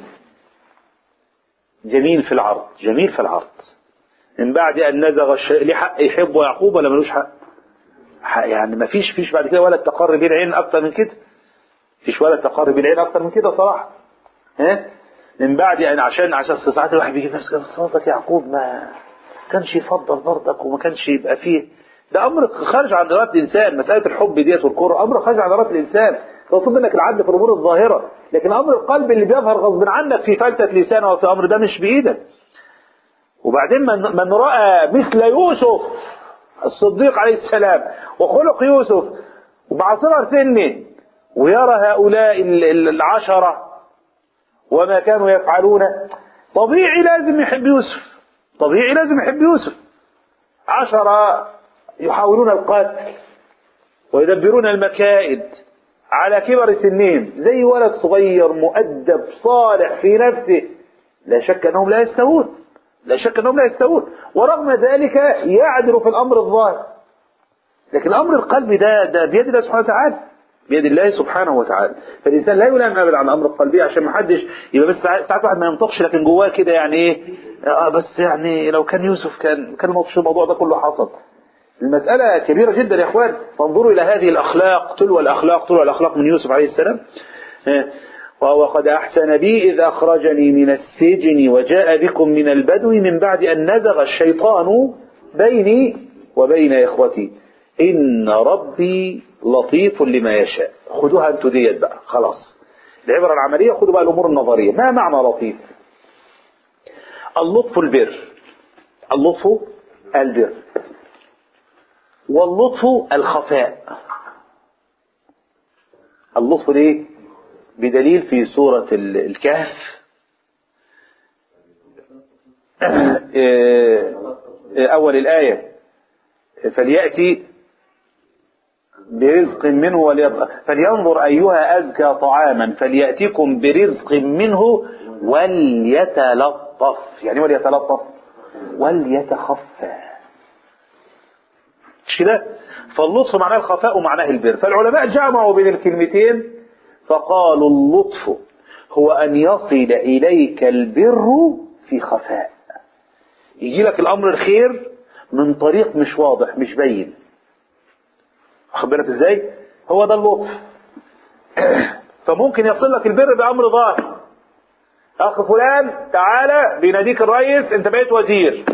جميل في العرض جميل في العرض من بعد ان نزغ الشيء ليه حق يحب يعقوب ولا ملوش حق حق يعني ما فيش فيش بعد كده ولا التقرب العين اكتر من كده فيش ولا التقرب العين اكتر من كده صراحه ها من بعد يعني عشان عشان ساعات الواحد بيجي نفسه كده صوتك يعقوب ما كانش يفضل برضك وما كانش يبقى فيه ده امر خارج عن اراده الانسان مساله الحب ديت والكره امر خارج عن اراده الانسان مطلوب منك العدل في الامور الظاهره لكن امر القلب اللي بيظهر غصب عنك في فلتة لسان او في امر ده مش بايدك وبعدين من, من راى مثل يوسف الصديق عليه السلام وخلق يوسف ومع صغر سنه ويرى هؤلاء ال- ال- العشرة وما كانوا يفعلون طبيعي لازم يحب يوسف طبيعي لازم يحب يوسف عشرة يحاولون القتل ويدبرون المكائد على كبر سنهم زي ولد صغير مؤدب صالح في نفسه لا شك انهم لا يستوون لا شك انهم لا يستوون ورغم ذلك يعدل في الامر الظاهر لكن الامر القلبي ده ده بيد الله سبحانه وتعالى بيد الله سبحانه وتعالى فالانسان لا يلام ابدا عن الامر القلبي عشان ما حدش يبقى بس ساعات ساعات واحد ما ينطقش لكن جواه كده يعني ايه آه بس يعني لو كان يوسف كان كان الموضوع ده كله حصل المسألة كبيرة جدا يا اخوان فانظروا الى هذه الاخلاق تلو الاخلاق تلو الاخلاق من يوسف عليه السلام آه، وهو قد احسن بي اذ اخرجني من السجن وجاء بكم من البدو من بعد ان نزغ الشيطان بيني وبين اخوتي ان ربي لطيف لما يشاء خدوها انتوا ديت بقى خلاص العبرة العملية خدوا بقى الامور النظرية ما معنى لطيف اللطف البر اللطف البر واللطف الخفاء اللطف ليه بدليل في سورة ال- الكهف أول الآية فليأتي برزق منه وليط... فلينظر أيها أزكى طعاما فليأتيكم برزق منه وليتلطف يعني وليتلطف وليتخفى مش كده فاللطف معناه الخفاء ومعناه البر فالعلماء جمعوا بين الكلمتين فقالوا اللطف هو أن يصل إليك البر في خفاء يجي لك الأمر الخير من طريق مش واضح مش بين واخد بالك ازاي هو ده اللطف فممكن يصل لك البر بأمر ظاهر أخ فلان تعالى بيناديك الرئيس أنت بقيت وزير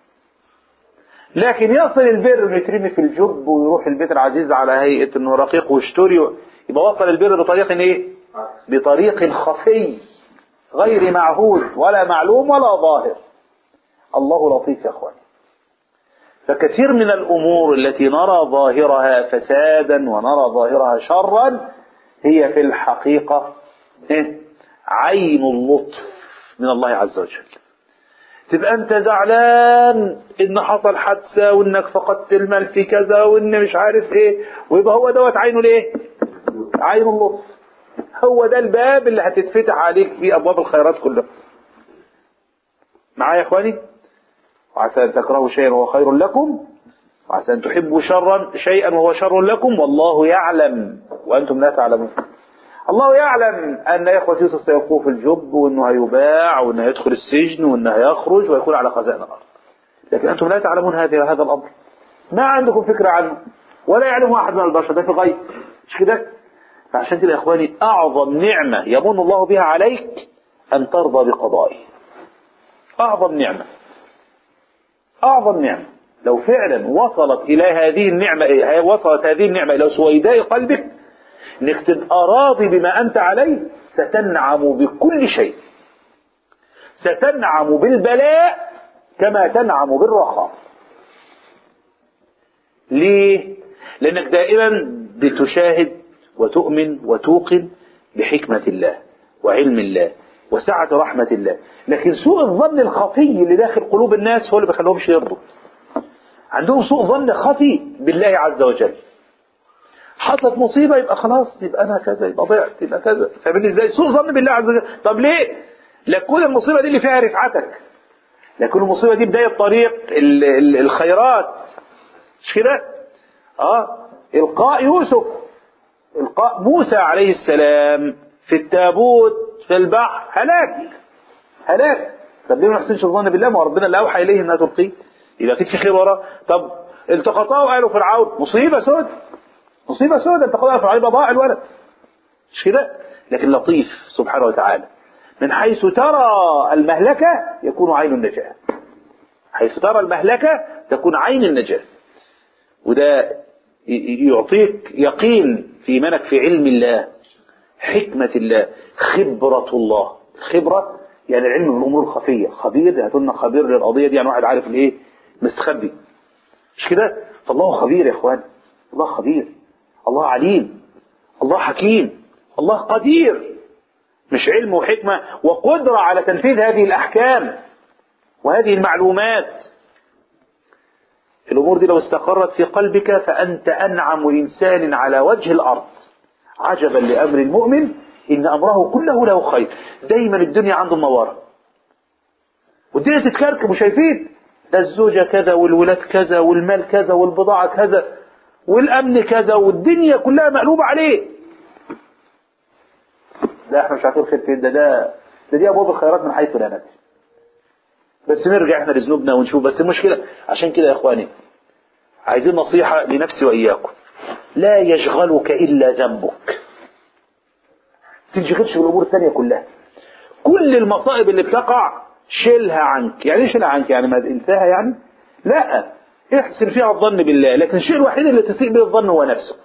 لكن يصل البر انه يترمي في الجب ويروح البيت العزيز على هيئة انه رقيق واشتري يبقى وصل البر بطريق ايه بطريق خفي غير معهود ولا معلوم ولا ظاهر الله لطيف يا اخواني فكثير من الامور التي نرى ظاهرها فسادا ونرى ظاهرها شرا هي في الحقيقة إيه؟ عين اللطف من الله عز وجل تبقى انت زعلان ان حصل حادثة وانك فقدت المال في كذا وان مش عارف ايه ويبقى هو دوت عينه ليه عين اللطف هو ده الباب اللي هتتفتح عليك فيه ابواب الخيرات كلها معايا يا اخواني وعسى ان تكرهوا شيئا وهو خير لكم وعسى ان تحبوا شرا شيئا وهو شر لكم والله يعلم وانتم لا تعلمون الله يعلم ان اخوة يوسف سيقوه في الجب وانه هيباع وانه هيدخل السجن وانه هيخرج ويكون على خزائن الارض لكن انتم لا تعلمون هذا هذا الامر ما عندكم فكرة عنه ولا يعلمه احد من البشر ده في غيب مش كده فعشان كده يا اخواني اعظم نعمة يمن الله بها عليك ان ترضى بقضائه اعظم نعمة اعظم نعمة لو فعلا وصلت الى هذه النعمة وصلت هذه النعمة الى سويداء قلبك انك تبقى راضي بما انت عليه ستنعم بكل شيء ستنعم بالبلاء كما تنعم بالرخاء ليه لانك دائما بتشاهد وتؤمن وتوقن بحكمة الله وعلم الله وسعة رحمة الله لكن سوء الظن الخفي اللي داخل قلوب الناس هو اللي بيخليهمش يرضوا عندهم سوء ظن خفي بالله عز وجل حصلت مصيبة يبقى خلاص يبقى أنا كذا يبقى ضعت يبقى كذا فاهمني ازاي سوء ظن بالله عز وجل طب ليه لكن المصيبة دي اللي فيها رفعتك لكن المصيبة دي بداية طريق ال ال الخيرات مش كده اه القاء يوسف القاء موسى عليه السلام في التابوت في البحر هلاك هلاك طب ليه ما نحسنش الظن بالله ما هو ربنا اللي اوحى اليه انها تلقيه يبقى اكيد في خير وراه طب التقطاه وقالوا فرعون مصيبه سود مصيبه سود التقطاه فرعون يبقى ضاع الولد مش كده لكن لطيف سبحانه وتعالى من حيث ترى المهلكه يكون عين النجاه حيث ترى المهلكه تكون عين النجاه وده يعطيك يقين في إيمانك في علم الله حكمة الله خبرة الله خبرة يعني العلم بالأمور الخفية خبير هتقولنا خبير للقضية دي يعني واحد عارف الايه مستخبي مش كده فالله خبير يا اخوان الله خبير الله عليم الله حكيم الله قدير مش علم وحكمة وقدرة على تنفيذ هذه الأحكام وهذه المعلومات الأمور دي لو استقرت في قلبك فأنت أنعم إنسان على وجه الأرض عجبا لأمر المؤمن إن أمره كله له خير دايما الدنيا عنده منورة والدنيا تتكركب وشايفين ده الزوجة كذا والولاد كذا والمال كذا والبضاعة كذا والأمن كذا والدنيا كلها مقلوبة عليه لا احنا مش عارفين الخير فين ده ده ده دي أبواب الخيرات من حيث لا ندري بس نرجع احنا لذنوبنا ونشوف بس المشكلة عشان كده يا اخواني عايزين نصيحة لنفسي وإياكم لا يشغلك إلا ذنبك تنشغلش بالأمور الثانية كلها كل المصائب اللي بتقع شيلها عنك يعني ايه شيلها عنك يعني ما انساها يعني لا احسن فيها الظن بالله لكن الشيء الوحيد اللي تسيء به الظن هو نفسك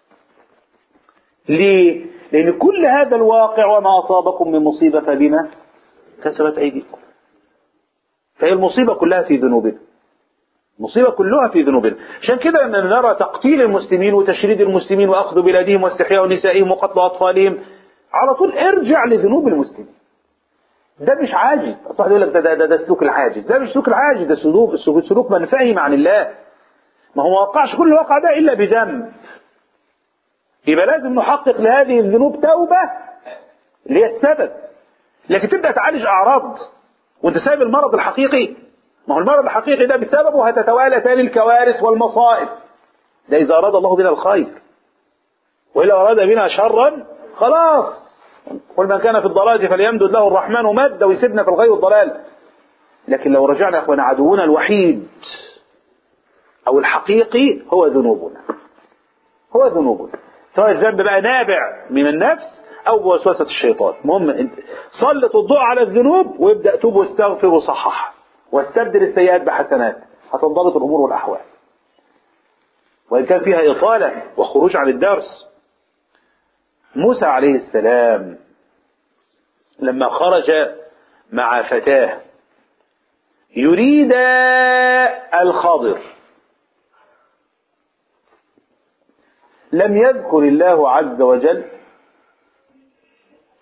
ليه لأن كل هذا الواقع وما أصابكم من مصيبة فبما كسبت أيديكم فهي المصيبة كلها في ذنوبنا المصيبة كلها في ذنوبنا عشان كده لما نرى تقتيل المسلمين وتشريد المسلمين وأخذ بلادهم واستحياء نسائهم وقتل أطفالهم على طول ارجع لذنوب المسلمين ده مش عاجز صح يقول لك ده, ده, ده, ده سلوك العاجز ده مش سلوك العاجز ده سلوك سلوك, سلوك من فهم عن الله ما هو ما وقعش كل واقع ده إلا بذنب يبقى لازم نحقق لهذه الذنوب توبة اللي هي السبب لكن تبدأ تعالج أعراض وانت سايب المرض الحقيقي ما هو المرض الحقيقي ده بسببه هتتوالى تاني الكوارث والمصائب ده إذا أراد الله بنا الخير وإذا أراد بنا شرا خلاص قل من كان في الضلالة فليمدد له الرحمن مد ويسيبنا في الغي والضلال لكن لو رجعنا يا أخوانا عدونا الوحيد أو الحقيقي هو ذنوبنا هو ذنوبنا سواء الذنب بقى نابع من النفس أو بوسوسة الشيطان المهم سلط الضوء على الذنوب وابدأ توب واستغفر وصحح واستبدل السيئات بحسنات هتنضبط الأمور والأحوال وإن كان فيها إطالة وخروج عن الدرس موسى عليه السلام لما خرج مع فتاه يريد الخضر لم يذكر الله عز وجل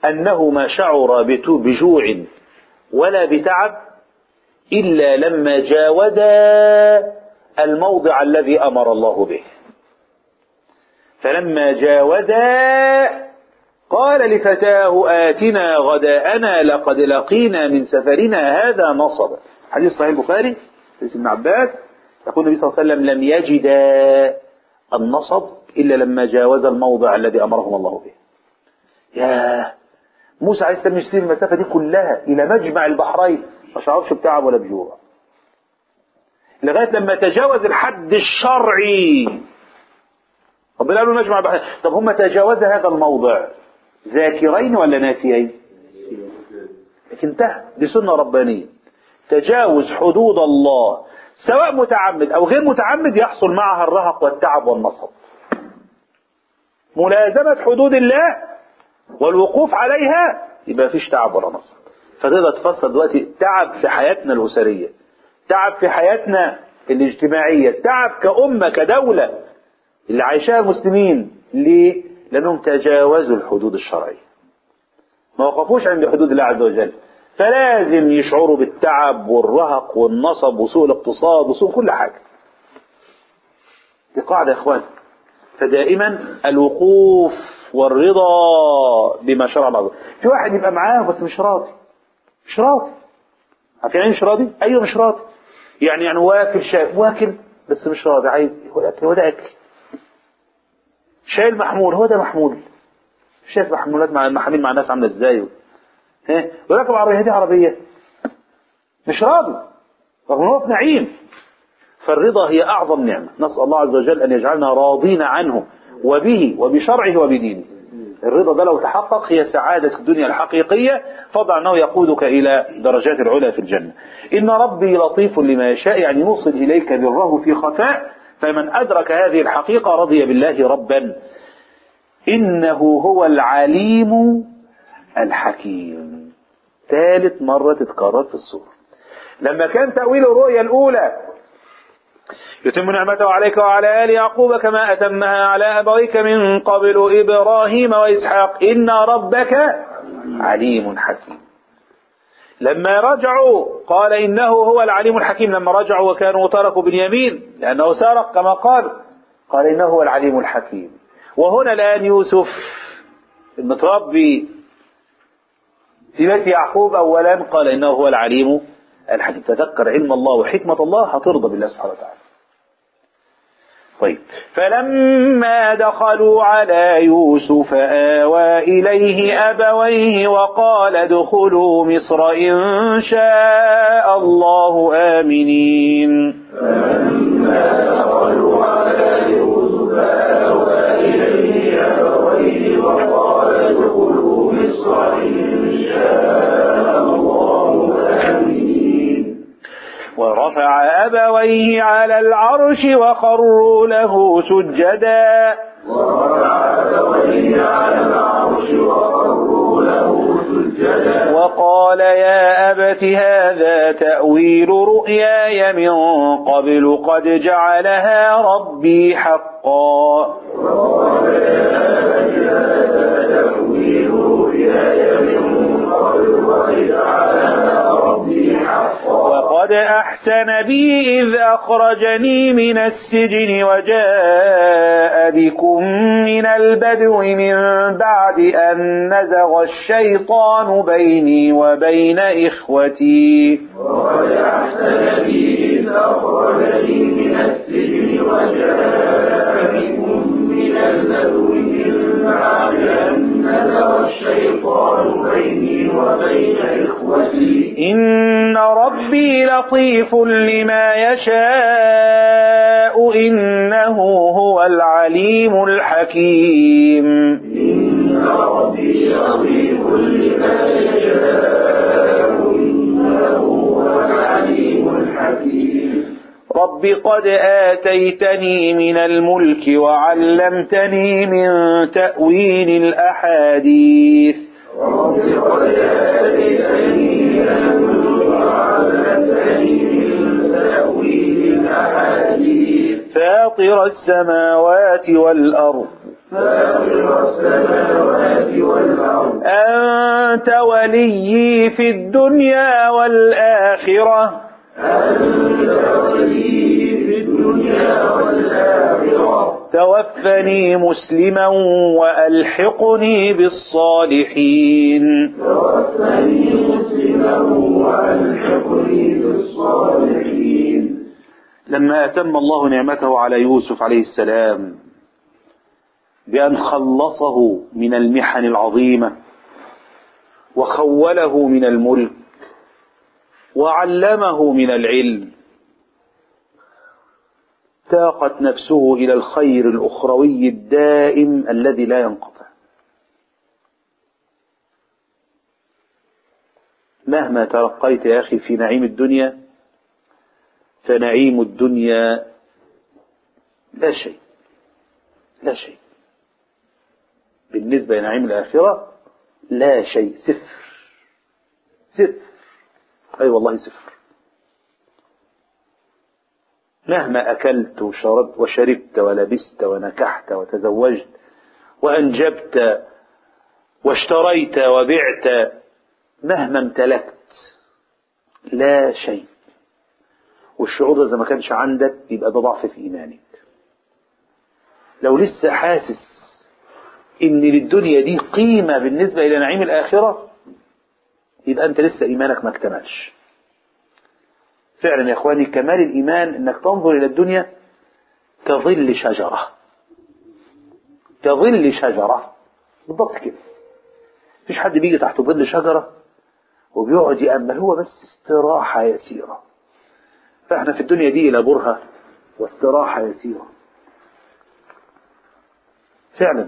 أنه ما شعر بت- بجوع ولا بتعب إلا لما جاودا الموضع الذي أمر الله به فلما جاودا قال لفتاه آتنا غداءنا لقد لقينا من سفرنا هذا نصبا حديث صحيح البخاري حديث ابن عباس يقول النبي صلى الله عليه وسلم لم يجدا النصب إلا لما جاوز الموضع الذي أمرهم الله به يا موسى عليه السلام يسير المسافة دي كلها إلى مجمع البحرين ما شعرش بتعب ولا بجوع لغاية لما تجاوز الحد الشرعي ربنا قال له مجمع البحرين طب هم تجاوز هذا الموضع ذاكرين ولا ناسيين لكن انتهى دي سنة ربانية تجاوز حدود الله سواء متعمد أو غير متعمد يحصل معها الرهق والتعب والنصب ملازمة حدود الله والوقوف عليها يبقى فيش تعب ولا نصب فتقدر تفسر دلوقتي تعب في حياتنا الأسرية تعب في حياتنا الاجتماعية تعب كأمة كدولة اللي عايشاها المسلمين ليه؟ لأنهم تجاوزوا الحدود الشرعية ما وقفوش عند حدود الله عز وجل فلازم يشعروا بالتعب والرهق والنصب وسوء الاقتصاد وسوء كل حاجة دي قاعدة يا اخوان فدائما الوقوف والرضا بما شرع الله في واحد يبقى معاه بس مش راضي مش راضي عارفين يعني مش راضي ايوه مش راضي يعني يعني واكل شاي واكل بس مش راضي عايز هو ده اكل هو ده اكل شايل محمول هو ده محمول شايف محمولات مع المحامين مع الناس عامله ازاي ها وراكب عربيه دي عربيه مش راضي رغم ان هو في نعيم فالرضا هي اعظم نعمه نسال الله عز وجل ان يجعلنا راضين عنه وبه وبشرعه وبدينه الرضا ده لو تحقق هي سعادة الدنيا الحقيقية فضع أنه يقودك إلى درجات العلا في الجنة إن ربي لطيف لما يشاء يعني يوصل إليك بره في خفاء فمن أدرك هذه الحقيقة رضي بالله ربا إنه هو العليم الحكيم ثالث مرة تتكرر في السورة لما كان تأويل الرؤيا الأولى يتم نعمته عليك وعلى آل يعقوب كما أتمها على أبويك من قبل إبراهيم وإسحاق إن ربك عليم حكيم لما رجعوا قال إنه هو العليم الحكيم لما رجعوا وكانوا تركوا بنيامين لأنه سارق كما قال قال إنه هو العليم الحكيم وهنا الآن يوسف المتربي في بيت يعقوب أولا قال إنه هو العليم الحكيم تذكر علم الله وحكمة الله هترضى بالله سبحانه وتعالى طيب فلما دخلوا على يوسف آوى إليه أبويه وقال ادخلوا مصر إن شاء الله آمنين فلما دخلوا على يوسف آوى إليه أبويه وقال ادخلوا مصر إن شاء الله آمنين ورفع أبويه على العرش وخروا له سجدا ورفع أبويه على العرش وخروا له سجدا وقال يا أبت هذا تأويل رؤياي من قبل قد جعلها ربي حقا وقال يا أبت هذا تأويل رؤياي من قبل وقد جعلها ربي حقا وقد أحسن بي إذ أخرجني من السجن وجاء بكم من البدو من بعد أن نزغ الشيطان بيني وبين إخوتي وقد أحسن بي إذ أخرجني من السجن وجاء بكم من البدو من بعد أن نزغ الشيطان بيني وبين إخوتي إن ربي لطيف لما يشاء إنه هو العليم الحكيم إن ربي لطيف لما يشاء إنه هو العليم الحكيم رب قد آتيتني من الملك وعلمتني من تأويل الأحاديث رب قد آتيتني من الملك وعلمتني من تأويل الأحاديث فاطر السماوات والأرض فاطر السماوات والأرض أنت وليي في الدنيا والآخرة أنت ولي في الدنيا والآخرة توفني مسلما وألحقني بالصالحين توفني مسلما وألحقني بالصالحين لما أتم الله نعمته على يوسف عليه السلام بأن خلصه من المحن العظيمة وخوله من الملك وعلمه من العلم تاقت نفسه إلى الخير الأخروي الدائم الذي لا ينقطع مهما ترقيت يا أخي في نعيم الدنيا فنعيم الدنيا لا شيء لا شيء بالنسبة لنعيم الآخرة لا شيء صفر صفر أي والله صفر مهما أكلت وشربت وشربت ولبست ونكحت وتزوجت وأنجبت واشتريت وبعت مهما امتلكت لا شيء والشعور ده إذا ما كانش عندك يبقى ده ضعف في إيمانك لو لسه حاسس إن للدنيا دي قيمة بالنسبة إلى نعيم الآخرة يبقى أنت لسه إيمانك ما اكتملش فعلا يا إخواني كمال الإيمان إنك تنظر إلى الدنيا كظل شجرة كظل شجرة بالضبط كده مفيش حد بيجي تحت ظل شجرة وبيقعد يأمل هو بس استراحة يسيرة فاحنا في الدنيا دي إلى برهة واستراحة يسيرة فعلا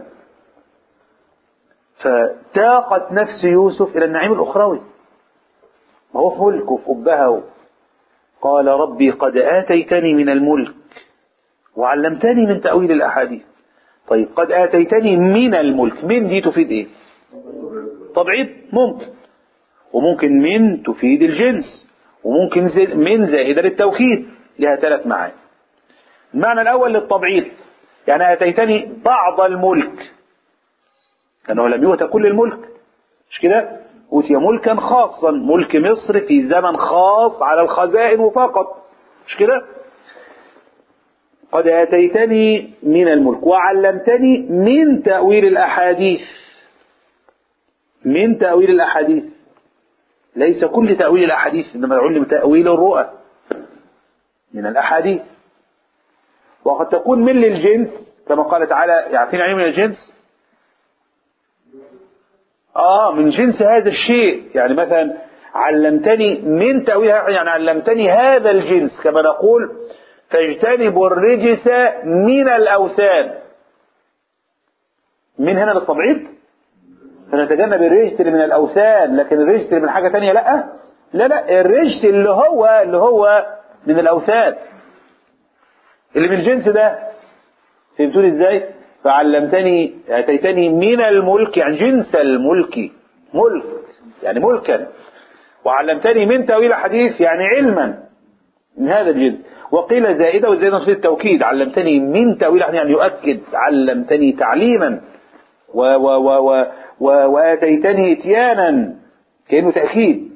فتاقت نفس يوسف إلى النعيم الأخروي ما هو في ملك وفي أبها قال ربي قد آتيتني من الملك وعلمتني من تأويل الأحاديث طيب قد آتيتني من الملك من دي تفيد إيه تبعيض ممكن وممكن من تفيد الجنس وممكن زي- من زائدة للتوكيد لها ثلاث معاني المعنى الأول للتبعيض يعني آتيتني بعض الملك لأنه لم يؤت كل الملك مش كده أوتي ملكا خاصا ملك مصر في زمن خاص على الخزائن فقط مش كده قد آتيتني من الملك وعلمتني من تأويل الأحاديث من تأويل الأحاديث ليس كل تأويل الأحاديث إنما علم تأويل الرؤى من الأحاديث وقد تكون من للجنس كما قال تعالى يعطينا علم من الجنس آه من جنس هذا الشيء يعني مثلا علمتني من تأويل يعني علمتني هذا الجنس كما نقول فاجتنبوا الرجس من الأوثان من هنا للتبعيض فنتجنب الرجس اللي من الأوثان لكن الرجس اللي من حاجة تانية لا لا لا الرجس اللي هو اللي هو من الأوثان اللي من الجنس ده فهمتوني ازاي فعلمتني اتيتني من الملك يعني جنس الملك ملك يعني ملكا وعلمتني من تأويل حديث يعني علما من هذا الجنس وقيل زائدة وزائدة في التوكيد علمتني من تأويل حديث يعني يؤكد علمتني تعليما و و و و و وآتيتني إتيانا كأنه تأكيد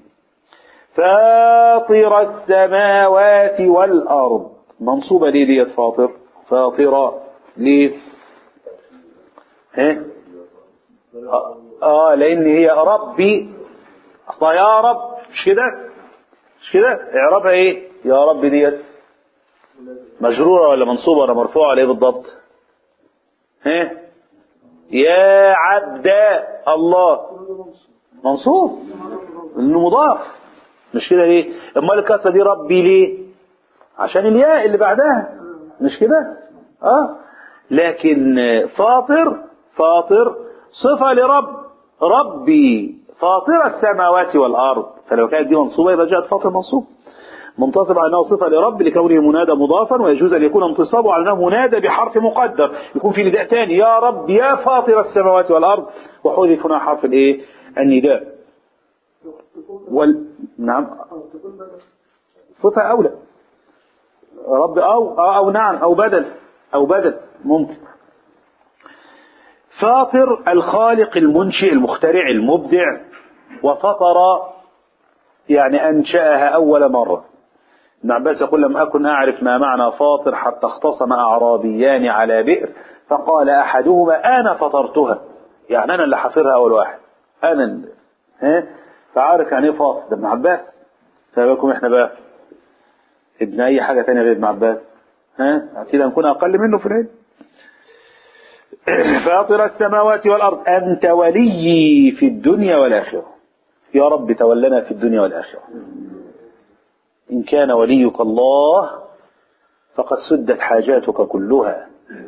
فاطر السماوات والأرض منصوبة ليه ديت فاطر فاطرة ليه ها آه, اه لان هي ربي اصلا يا رب مش كده مش كده اعرابها ايه يا رب ديت مجرورة ولا منصوبة ولا مرفوعة ولا ايه بالضبط ها يا عبد الله منصوب انه مضاف مش كده ليه امال الكسره دي ربي ليه عشان الياء اللي بعدها مش كده اه لكن فاطر فاطر صفة لرب ربي فاطر السماوات والأرض فلو كانت دي منصوبة يبقى جاءت فاطر منصوب منتصب على أنه صفة لرب لكونه منادى مضافا ويجوز أن يكون انتصابه على أنه منادى بحرف مقدر يكون في نداء ثاني يا رب يا فاطر السماوات والأرض وحذف هنا حرف الإيه النداء وال... نعم صفة أولى رب أو أو, أو نعم أو بدل أو بدل ممكن فاطر الخالق المنشئ المخترع المبدع وفطر يعني أنشأها أول مرة ابن عباس يقول لم أكن أعرف ما معنى فاطر حتى اختصم أعرابيان على بئر فقال أحدهما أنا فطرتها يعني أنا اللي حفرها أول واحد أنا اللي ها فعارف يعني إيه فاطر ده ابن عباس فبالكم إحنا بقى ابن أي حاجة تانية غير ابن عباس ها أكيد هنكون أقل منه في العلم فاطر السماوات والأرض أنت ولي في الدنيا والآخرة يا رب تولنا في الدنيا والآخرة إن كان وليك الله فقد سدت حاجاتك كلها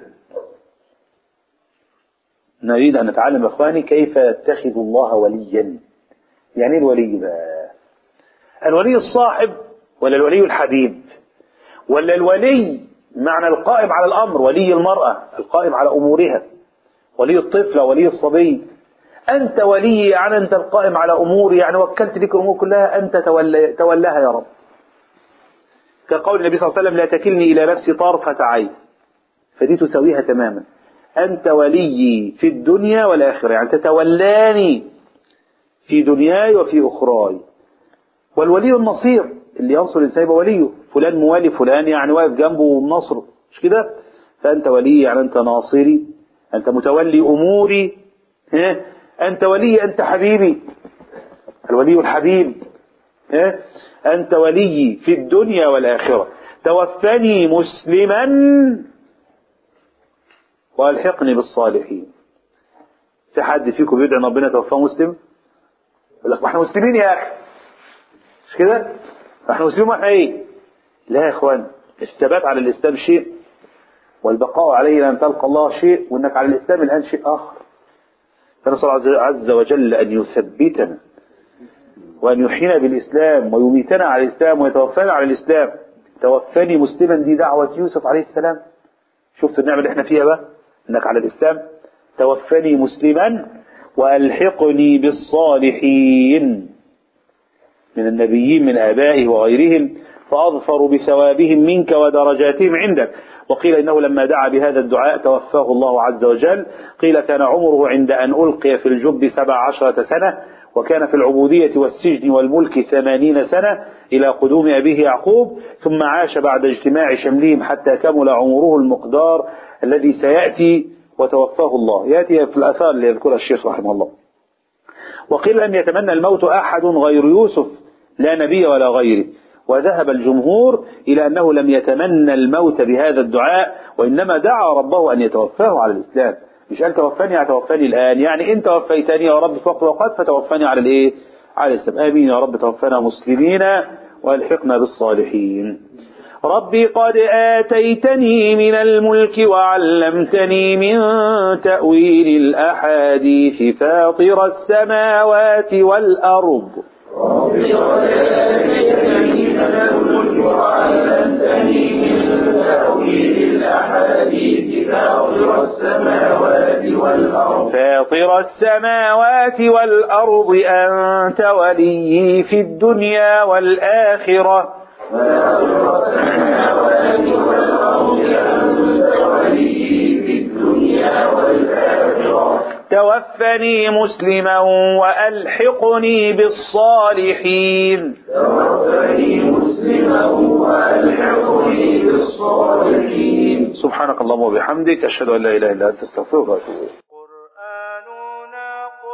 نريد أن نتعلم إخواني كيف يتخذ الله وليا يعني الولي بقى الولي الصاحب ولا الولي الحبيب ولا الولي معنى القائم على الأمر ولي المرأة القائم على أمورها ولي الطفل ولي الصبي أنت ولي يعني أنت القائم على أموري يعني وكلت لك الأمور كلها أنت تولي تولاها يا رب كقول النبي صلى الله عليه وسلم لا تكلني إلى نفسي طرفة عين فدي تساويها تماما أنت ولي في الدنيا والآخرة يعني تتولاني في دنياي وفي أخراي والولي النصير اللي ينصر الإنسان يبقى وليه فلان موالي فلان يعني واقف جنبه ونصره مش كده فأنت ولي يعني أنت ناصري أنت متولي أموري ها؟ أنت ولي أنت حبيبي الولي الحبيب ها؟ أنت ولي في الدنيا والآخرة توفني مسلما والحقني بالصالحين في حد فيكم بيدعي ان ربنا توفاه مسلم يقول لك ما احنا مسلمين يا اخي مش كده ما احنا مسلمين واحنا ايه لا يا اخوان الثبات على الاسلام شيء والبقاء عليه لن تلقى الله شيء وانك على الاسلام الان شيء اخر فنسال الله عز وجل ان يثبتنا وان يحيينا بالاسلام ويميتنا على الاسلام ويتوفانا على الاسلام توفاني مسلما دي دعوه يوسف عليه السلام شفت النعمه اللي احنا فيها بقى انك على الاسلام توفني مسلما والحقني بالصالحين من النبيين من ابائه وغيرهم فاظفر بثوابهم منك ودرجاتهم عندك وقيل انه لما دعا بهذا الدعاء توفاه الله عز وجل قيل كان عمره عند ان القي في الجب سبع عشرة سنه وكان في العبودية والسجن والملك ثمانين سنة إلى قدوم أبيه يعقوب ثم عاش بعد اجتماع شملهم حتى كمل عمره المقدار الذي سيأتي وتوفاه الله يأتي في الأثار اللي يذكرها الشيخ رحمه الله وقيل لم يتمنى الموت أحد غير يوسف لا نبي ولا غيره وذهب الجمهور إلى أنه لم يتمنى الموت بهذا الدعاء وإنما دعا ربه أن يتوفاه على الإسلام مش قال توفاني هتوفاني الآن يعني إن توفيتني يا رب في وقت وقت فتوفاني على الإيه على الإسلام آمين يا رب توفنا مسلمين والحقنا بالصالحين ربي قد آتيتني من الملك وعلمتني من تأويل الأحاديث فاطر السماوات والأرض ربي قد آتيتني من الملك وعلمتني من تأويل الأحاديث فاطر السماوات والأرض فاطر السماوات والأرض أنت ولي في الدنيا والآخرة فاطر السماوات والأرض أنت ولي في الدنيا والآخرة توفني مسلما وألحقني بالصالحين توفني مسلما وألحقني بالصالحين سبحانك اللهم وبحمدك أشهد أن لا إله إلا أنت استغفرك وأتوب إليك قرآننا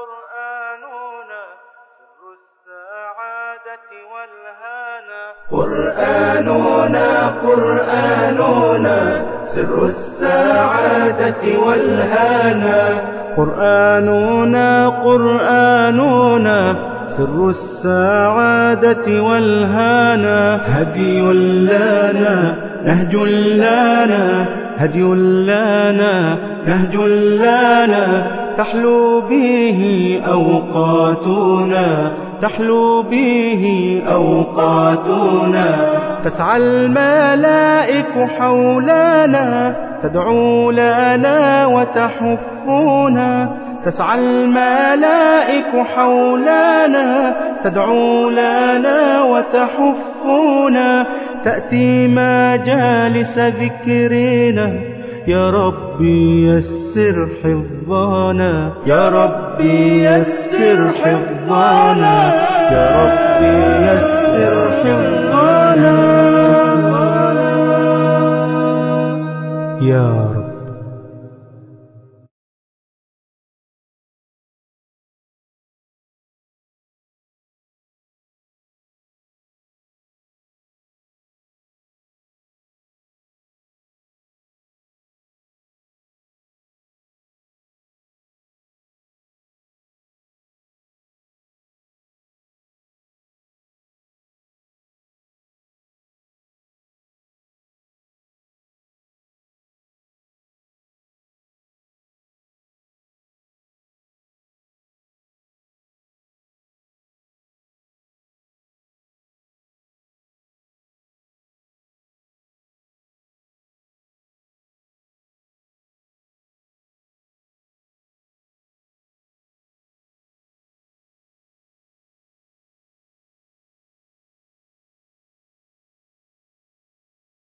قرآننا سر السعادة والهانا قرآننا قرآننا سر السعادة والهانا قرآننا قرآننا سر السعادة والهانا هدي لنا نهج لنا هدي لنا نهج لنا تحلو به أوقاتنا تحلو به أوقاتنا تسعى الملائك حولنا تدعو لنا وتحفنا تسعى الملائك حولنا تدعو لنا وتحفنا تأتي مجالس ذكرنا يا ربي يسر حفظنا يا ربي يسر حفظنا يا ربي يسر حفظنا يا رب